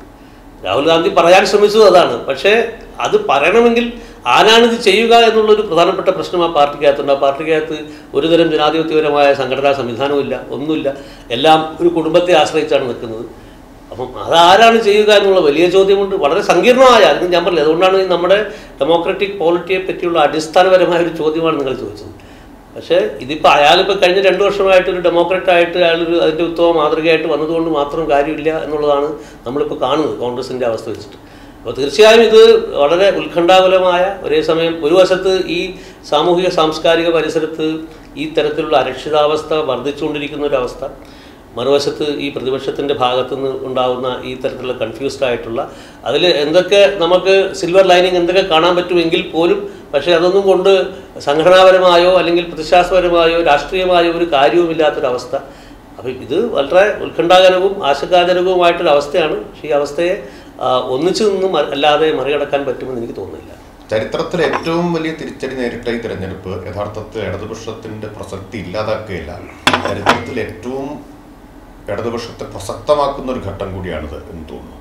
Speaker 2: രാഹുൽ ഗാന്ധി പറയാൻ ശ്രമിച്ചത് അതാണ് പക്ഷേ അത് പറയണമെങ്കിൽ ആരാണിത് ചെയ്യുക എന്നുള്ളൊരു പ്രധാനപ്പെട്ട പ്രശ്നം ആ പാർട്ടിക്കകത്തുണ്ട് ആ പാർട്ടിക്കകത്ത് ഒരുതരം ജനാധിപത്യപരമായ സംഘടനാ സംവിധാനവുമില്ല ഒന്നുമില്ല എല്ലാം ഒരു കുടുംബത്തെ ആശ്രയിച്ചാണ് നിൽക്കുന്നത് അപ്പം അതാരാണ് ചെയ്യുക എന്നുള്ള വലിയ ചോദ്യമുണ്ട് വളരെ സങ്കീർണമായ അത് ഞാൻ പറഞ്ഞില്ല അതുകൊണ്ടാണ് ഈ നമ്മുടെ ഡെമോക്രാറ്റിക് പോളിറ്റിയെ പറ്റിയുള്ള അടിസ്ഥാനപരമായ ഒരു ചോദ്യമാണ് നിങ്ങൾ ചോദിച്ചത് പക്ഷേ ഇതിപ്പോൾ അയാളിപ്പോൾ കഴിഞ്ഞ രണ്ട് വർഷമായിട്ട് ഒരു ഡെമോക്രാറ്റ് ആയിട്ട് അയാളൊരു അതിൻ്റെ ഉത്തമ മാതൃകയായിട്ട് വന്നതുകൊണ്ട് മാത്രം കാര്യമില്ല എന്നുള്ളതാണ് നമ്മളിപ്പോൾ കാണുന്നത് കോൺഗ്രസിൻ്റെ അവസ്ഥ വെച്ചിട്ട് അപ്പോൾ തീർച്ചയായും ഇത് വളരെ ഉത്കണ്ഠാകുലമായ ഒരേ സമയം ഒരു വശത്ത് ഈ സാമൂഹിക സാംസ്കാരിക പരിസരത്ത് ഈ തരത്തിലുള്ള അരക്ഷിതാവസ്ഥ വർദ്ധിച്ചുകൊണ്ടിരിക്കുന്ന ഒരു അവസ്ഥ മറുവശത്ത് ഈ പ്രതിപക്ഷത്തിൻ്റെ ഭാഗത്തുനിന്ന് ഉണ്ടാകുന്ന ഈ തരത്തിലുള്ള കൺഫ്യൂസ്ഡ് ആയിട്ടുള്ള അതിൽ എന്തൊക്കെ നമുക്ക് സിൽവർ ലൈനിങ് എന്തൊക്കെ കാണാൻ പറ്റുമെങ്കിൽ പോലും പക്ഷേ അതൊന്നും കൊണ്ട് സംഘടനാപരമായോ അല്ലെങ്കിൽ പ്രതിശാസ്ത്രപരമായോ രാഷ്ട്രീയമായോ ഒരു കാര്യവുമില്ലാത്തൊരവസ്ഥ അപ്പോൾ ഇത് വളരെ ഉത്കണ്ഠാജനകവും ആശങ്കാജനകവുമായിട്ടൊരു അവസ്ഥയാണ് പക്ഷേ ഈ അവസ്ഥയെ ആ, ഒന്നിച്ചു നിന്നും മ- അല്ലാതെ മറികടക്കാൻ പറ്റുമെന്ന് എനിക്ക് തോന്നുന്നില്ല
Speaker 1: ചരിത്രത്തിൽ ഏറ്റവും വലിയ തിരിച്ചടി നേരിട്ട ഈ തിരഞ്ഞെടുപ്പ് യഥാർത്ഥത്തിൽ ഇടതുപക്ഷത്തിന്റെ പ്രസക്തി ഇല്ലാതാക്കുകയില്ല ചരിത്രത്തിൽ ഏറ്റവും ഇടതുപക്ഷത്തെ പ്രസക്തമാക്കുന്ന ഒരു ഘട്ടം കൂടിയാണിത് എന്ന് തോന്നുന്നു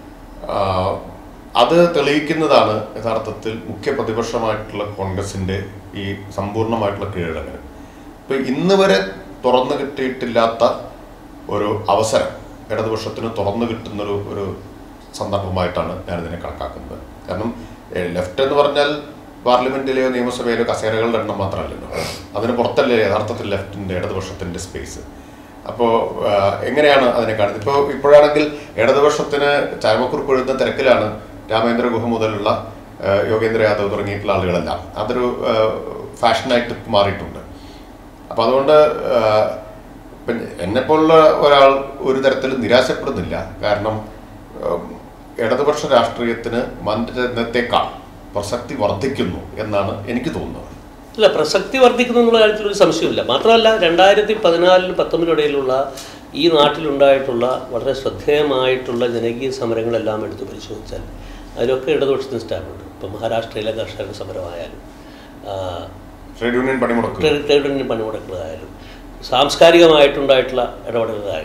Speaker 1: ആഹ് അത് തെളിയിക്കുന്നതാണ് യഥാർത്ഥത്തിൽ മുഖ്യ പ്രതിപക്ഷമായിട്ടുള്ള കോൺഗ്രസിന്റെ ഈ സമ്പൂർണ്ണമായിട്ടുള്ള കീഴടങ്ങൽ ഇപ്പൊ ഇന്ന് വരെ തുറന്നു കിട്ടിയിട്ടില്ലാത്ത ഒരു അവസരം ഇടതുപക്ഷത്തിന് തുറന്നു കിട്ടുന്നൊരു ഒരു സന്ദർഭമായിട്ടാണ് ഞാനിതിനെ കണക്കാക്കുന്നത് കാരണം ലെഫ്റ്റ് എന്ന് പറഞ്ഞാൽ പാർലമെന്റിലെയോ നിയമസഭയിലെയോ കസേരകളുടെ എണ്ണം മാത്രമല്ലല്ലോ അതിന് പുറത്തല്ലേ യഥാർത്ഥത്തിൽ ലെഫ്റ്റിന്റെ ഇടതുപക്ഷത്തിന്റെ സ്പേസ് അപ്പോൾ എങ്ങനെയാണ് അതിനെ കാണുന്നത് ഇപ്പോൾ ഇപ്പോഴാണെങ്കിൽ ഇടതുപക്ഷത്തിന് ചരമക്കുറിപ്പ് എഴുതുന്ന തിരക്കിലാണ് രാമേന്ദ്ര ഗുഹ മുതലുള്ള ആ, യോഗേന്ദ്ര യാദവ് തുടങ്ങിയിട്ടുള്ള ആളുകളെല്ലാം അതൊരു ആ, ഫാഷനായിട്ട് മാറിയിട്ടുണ്ട് അപ്പം അതുകൊണ്ട് ആ, പിന്നെ എന്നെപ്പോലുള്ള ഒരാൾ ഒരു തരത്തിലും നിരാശപ്പെടുന്നില്ല കാരണം ഉം, ഇടതുപക്ഷ രാഷ്ട്രീയത്തിന് മന്ത്രത്തേക്കാൾ പ്രസക്തി വർദ്ധിക്കുന്നു എന്നാണ് എനിക്ക് തോന്നുന്നത്
Speaker 2: അല്ല പ്രസക്തി വർദ്ധിക്കുന്നു എന്നുള്ള കാര്യത്തിൽ ഒരു സംശയമില്ല മാത്രമല്ല രണ്ടായിരത്തി പതിനാലിനും പത്തൊമ്പതിനിടയിലുള്ള ഈ നാട്ടിലുണ്ടായിട്ടുള്ള വളരെ ശ്രദ്ധേയമായിട്ടുള്ള ജനകീയ സമരങ്ങളെല്ലാം എടുത്ത് പരിശോധിച്ചാൽ അതിലൊക്കെ ഇടതുപക്ഷത്തിന് സ്റ്റാമ്പുണ്ട് ഇപ്പം മഹാരാഷ്ട്രയിലെ കർഷക സമരമായാലും ആ,
Speaker 1: ട്രേഡ് യൂണിയൻ പണിമുടക്ക്
Speaker 2: ട്രേഡ് ട്രേഡ് യൂണിയൻ പണിമുടക്കുകളായാലും സാംസ്കാരികമായിട്ടുണ്ടായിട്ടുള്ള ഇടപെടലുകളായാലും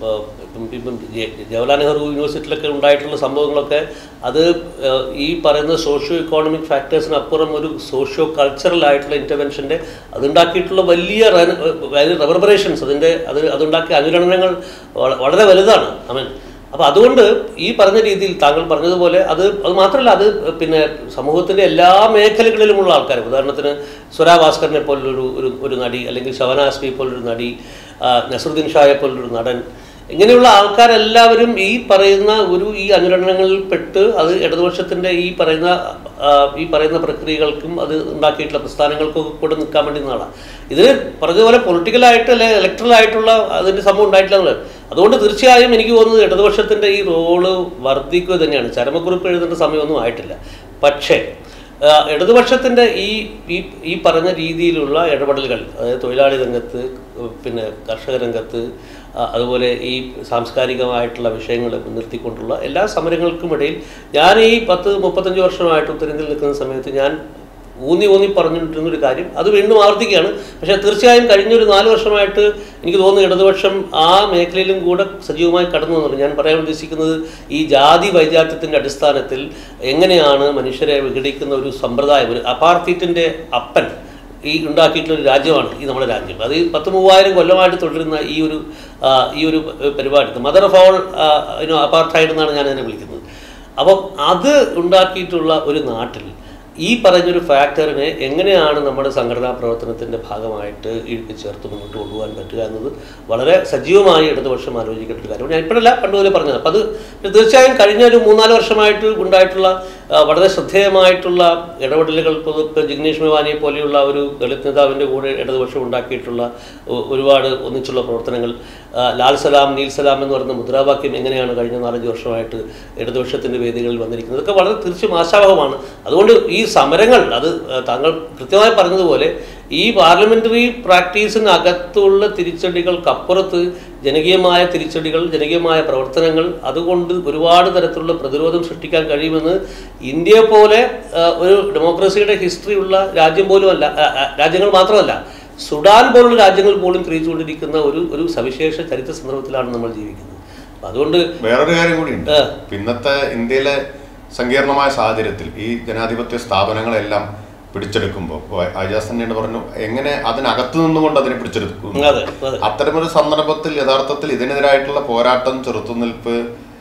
Speaker 2: ഇപ്പം ഇപ്പം ജെ- ജവഹർലാൽ നെഹ്റു യൂണിവേഴ്സിറ്റിയിലൊക്കെ ഉണ്ടായിട്ടുള്ള സംഭവങ്ങളൊക്കെ അത് ഏഹ്, ഈ പറയുന്ന സോഷ്യോ ഇക്കോണമിക് ഫാക്ടേഴ്സിന് അപ്പുറം ഒരു സോഷ്യോ കൾച്ചറൽ ആയിട്ടുള്ള ഇൻ്റർവെൻഷൻ്റെ അതുണ്ടാക്കിയിട്ടുള്ള വലിയ റെബർബറേഷൻസ് അതിൻ്റെ അത് അതുണ്ടാക്കിയ അനുരണനങ്ങൾ വള- വളരെ വലുതാണ് ഐ മീൻ അപ്പോൾ അതുകൊണ്ട് ഈ പറഞ്ഞ രീതിയിൽ താങ്കൾ പറഞ്ഞതുപോലെ അത് അത് മാത്രമല്ല അത് പിന്നെ സമൂഹത്തിൻ്റെ എല്ലാ മേഖലകളിലുമുള്ള ആൾക്കാർ ഉദാഹരണത്തിന് സ്വരാ ഭാസ്കറിനെ പോലൊരു ഒരു ഒരു നടി അല്ലെങ്കിൽ ശവനാസ്മി പോലൊരു നടി ആ, നസറുദ്ദീൻ ഷായെ പോലൊരു നടൻ ഇങ്ങനെയുള്ള ആൾക്കാരെല്ലാവരും ഈ പറയുന്ന ഒരു ഈ അനുരണനങ്ങളിൽ പെട്ട് അത് ഇടതുപക്ഷത്തിൻ്റെ ഈ പറയുന്ന ആ, ഈ പറയുന്ന പ്രക്രിയകൾക്കും അത് ഉണ്ടാക്കിയിട്ടുള്ള പ്രസ്ഥാനങ്ങൾക്കും കൂടെ നിൽക്കാൻ വേണ്ടി നിന്നാളാണ് ഇതിന് പറഞ്ഞതുപോലെ പൊളിറ്റിക്കലായിട്ട് അല്ലെ ഇലക്ട്രലായിട്ടുള്ള അതിൻ്റെ സംഭവം ഉണ്ടായിട്ടില്ല എന്നുള്ളത് അതുകൊണ്ട് തീർച്ചയായും എനിക്ക് തോന്നുന്നത് ഇടതുപക്ഷത്തിൻ്റെ ഈ റോള് വർദ്ധിക്കുക തന്നെയാണ് ചരമക്കുറിപ്പ് എഴുതേണ്ട സമയമൊന്നും ആയിട്ടില്ല പക്ഷേ ആ, ഇടതുപക്ഷത്തിൻ്റെ ഈ ഈ ഈ പറഞ്ഞ രീതിയിലുള്ള ഇടപെടലുകൾ അതായത് തൊഴിലാളി രംഗത്ത് പിന്നെ കർഷക രംഗത്ത് ആ, അതുപോലെ ഈ സാംസ്കാരികമായിട്ടുള്ള വിഷയങ്ങൾ മുൻനിർത്തിക്കൊണ്ടുള്ള എല്ലാ സമരങ്ങൾക്കുമിടയിൽ ഞാൻ ഈ പത്ത് മുപ്പത്തഞ്ച് വർഷമായിട്ട് ഉത്തരേന്ത്യയിൽ നിൽക്കുന്ന സമയത്ത് ഞാൻ ഊന്നി ഊന്നി പറഞ്ഞിട്ടിരുന്ന ഒരു കാര്യം അത് വീണ്ടും ആവർത്തിക്കുകയാണ് പക്ഷേ തീർച്ചയായും കഴിഞ്ഞൊരു നാല് വർഷമായിട്ട് എനിക്ക് തോന്നുന്നു ഇടതുപക്ഷം ആ മേഖലയിലും കൂടെ സജീവമായി കടന്നു വന്നുള്ളൂ ഞാൻ പറയാൻ ഉദ്ദേശിക്കുന്നത് ഈ ജാതി വൈജാത്യത്തിൻ്റെ അടിസ്ഥാനത്തിൽ എങ്ങനെയാണ് മനുഷ്യരെ വിഘടിക്കുന്ന ഒരു സമ്പ്രദായം ഒരു അപാർത്തീറ്റിൻ്റെ അപ്പൻ ഈ ഉണ്ടാക്കിയിട്ടുള്ള ഒരു രാജ്യമാണ് ഈ നമ്മുടെ രാജ്യം അത് ഈ പത്ത് മൂവായിരം കൊല്ലമായിട്ട് തുടരുന്ന ഈ ഒരു ആ, ഈ ഒരു പരിപാടി മദർ ഓഫ് ഓൾ അപാർട്ടൈഡ് എന്നാണ് ഞാൻ അതിനെ വിളിക്കുന്നത് അപ്പം അത് ഉണ്ടാക്കിയിട്ടുള്ള ഒരു നാട്ടിൽ ഈ പറഞ്ഞൊരു ഫാക്ടറിനെ എങ്ങനെയാണ് നമ്മുടെ സംഘടനാ പ്രവർത്തനത്തിൻ്റെ ഭാഗമായിട്ട് ഇഴുക്കി ചേർത്ത് മുന്നോട്ട് കൊണ്ടുപോകാൻ പറ്റുക എന്നത് വളരെ സജീവമായി ഇടതുപക്ഷം ആലോചിക്കേണ്ട ഒരു കാര്യം ഞാൻ ഇപ്പോഴല്ല പണ്ട് മുതലേ പറഞ്ഞത് അപ്പം അത് തീർച്ചയായും കഴിഞ്ഞ ഒരു മൂന്നാല് വർഷമായിട്ട് ഉണ്ടായിട്ടുള്ള ആ, വളരെ ശ്രദ്ധേയമായിട്ടുള്ള ഇടപെടലുകൾ ഇപ്പോൾ ഇപ്പോൾ ജിഗ്നേഷ് മെവാനിയെ പോലെയുള്ള ഒരു ദളിത് നേതാവിൻ്റെ കൂടെ ഇടതുപക്ഷം ഉണ്ടാക്കിയിട്ടുള്ള ഒ- ഒരുപാട് ഒന്നിച്ചുള്ള പ്രവർത്തനങ്ങൾ ആ, ലാൽ സലാം നീൽ സലാം എന്ന് പറയുന്ന മുദ്രാവാക്യം എങ്ങനെയാണ് കഴിഞ്ഞ നാലഞ്ച് വർഷമായിട്ട് ഇടതുപക്ഷത്തിൻ്റെ വേദികളിൽ വന്നിരിക്കുന്നത് ഇതൊക്കെ വളരെ തീർച്ചയായും ആശാവഹമാണ് അതുകൊണ്ട് ഈ സമരങ്ങൾ അത് ആ, താങ്കൾ കൃത്യമായി പറഞ്ഞതുപോലെ ഈ പാർലമെന്ററി പ്രാക്ടീസിന് അകത്തുള്ള തിരിച്ചടികൾക്കപ്പുറത്ത് ജനകീയമായ തിരിച്ചടികൾ ജനകീയമായ പ്രവർത്തനങ്ങൾ അതുകൊണ്ട് ഒരുപാട് തരത്തിലുള്ള പ്രതിരോധം സൃഷ്ടിക്കാൻ കഴിയുമെന്ന് ഇന്ത്യ പോലെ ആ, ഒരു ഡെമോക്രസിയുടെ ഹിസ്റ്ററി ഉള്ള രാജ്യം പോലുമല്ല ആ, ആ, രാജ്യങ്ങൾ മാത്രമല്ല സുഡാൻ പോലുള്ള രാജ്യങ്ങൾ പോലും ക്രിയിച്ചുകൊണ്ടിരിക്കുന്ന ഒരു ഒരു സവിശേഷ ചരിത്ര സന്ദർഭത്തിലാണ് നമ്മൾ ജീവിക്കുന്നത് അപ്പം അതുകൊണ്ട്
Speaker 1: വേറൊരു കാര്യം കൂടിയുണ്ട്
Speaker 2: ആ.
Speaker 1: ഇന്നത്തെ ഇന്ത്യയിലെ സങ്കീർണമായ സാഹചര്യത്തിൽ ഈ ജനാധിപത്യ സ്ഥാപനങ്ങളെല്ലാം പിടിച്ചെടുക്കുമ്പോൾ അജാസ് തന്നെയാണ് പറഞ്ഞു എങ്ങനെ അതിനകത്ത് നിന്നുകൊണ്ട് അതിനെ പിടിച്ചെടുക്കും
Speaker 2: അതെ അതെ
Speaker 1: അത്തരമൊരു സന്ദർഭത്തിൽ യഥാർത്ഥത്തിൽ ഇതിനെതിരായിട്ടുള്ള പോരാട്ടം ചെറുത്തുനിൽപ്പ്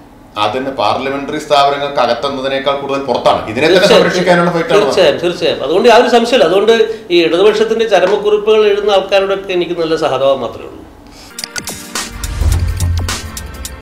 Speaker 1: അതിന് പാർലമെന്ററി സ്ഥാപനങ്ങൾക്ക് അകത്തുന്നതിനേക്കാൾ കൂടുതൽ പുറത്താണ് ഇതിനെ തന്നെ
Speaker 2: തീർച്ചയായും,
Speaker 1: സംരക്ഷിക്കാനുള്ള ഫൈറ്റാണ്
Speaker 2: തീർച്ചയായും തീർച്ചയായും അതുകൊണ്ട് ആ ഒരു സംശയമില്ല അതുകൊണ്ട് ഈ ഇടതുപക്ഷത്തിന്റെ ചരമക്കുറിപ്പുകൾ എഴുതുന്ന ആൾക്കാരോടൊക്കെ എനിക്ക് നല്ല സഹതാപം മാത്രമേ ഉള്ളൂ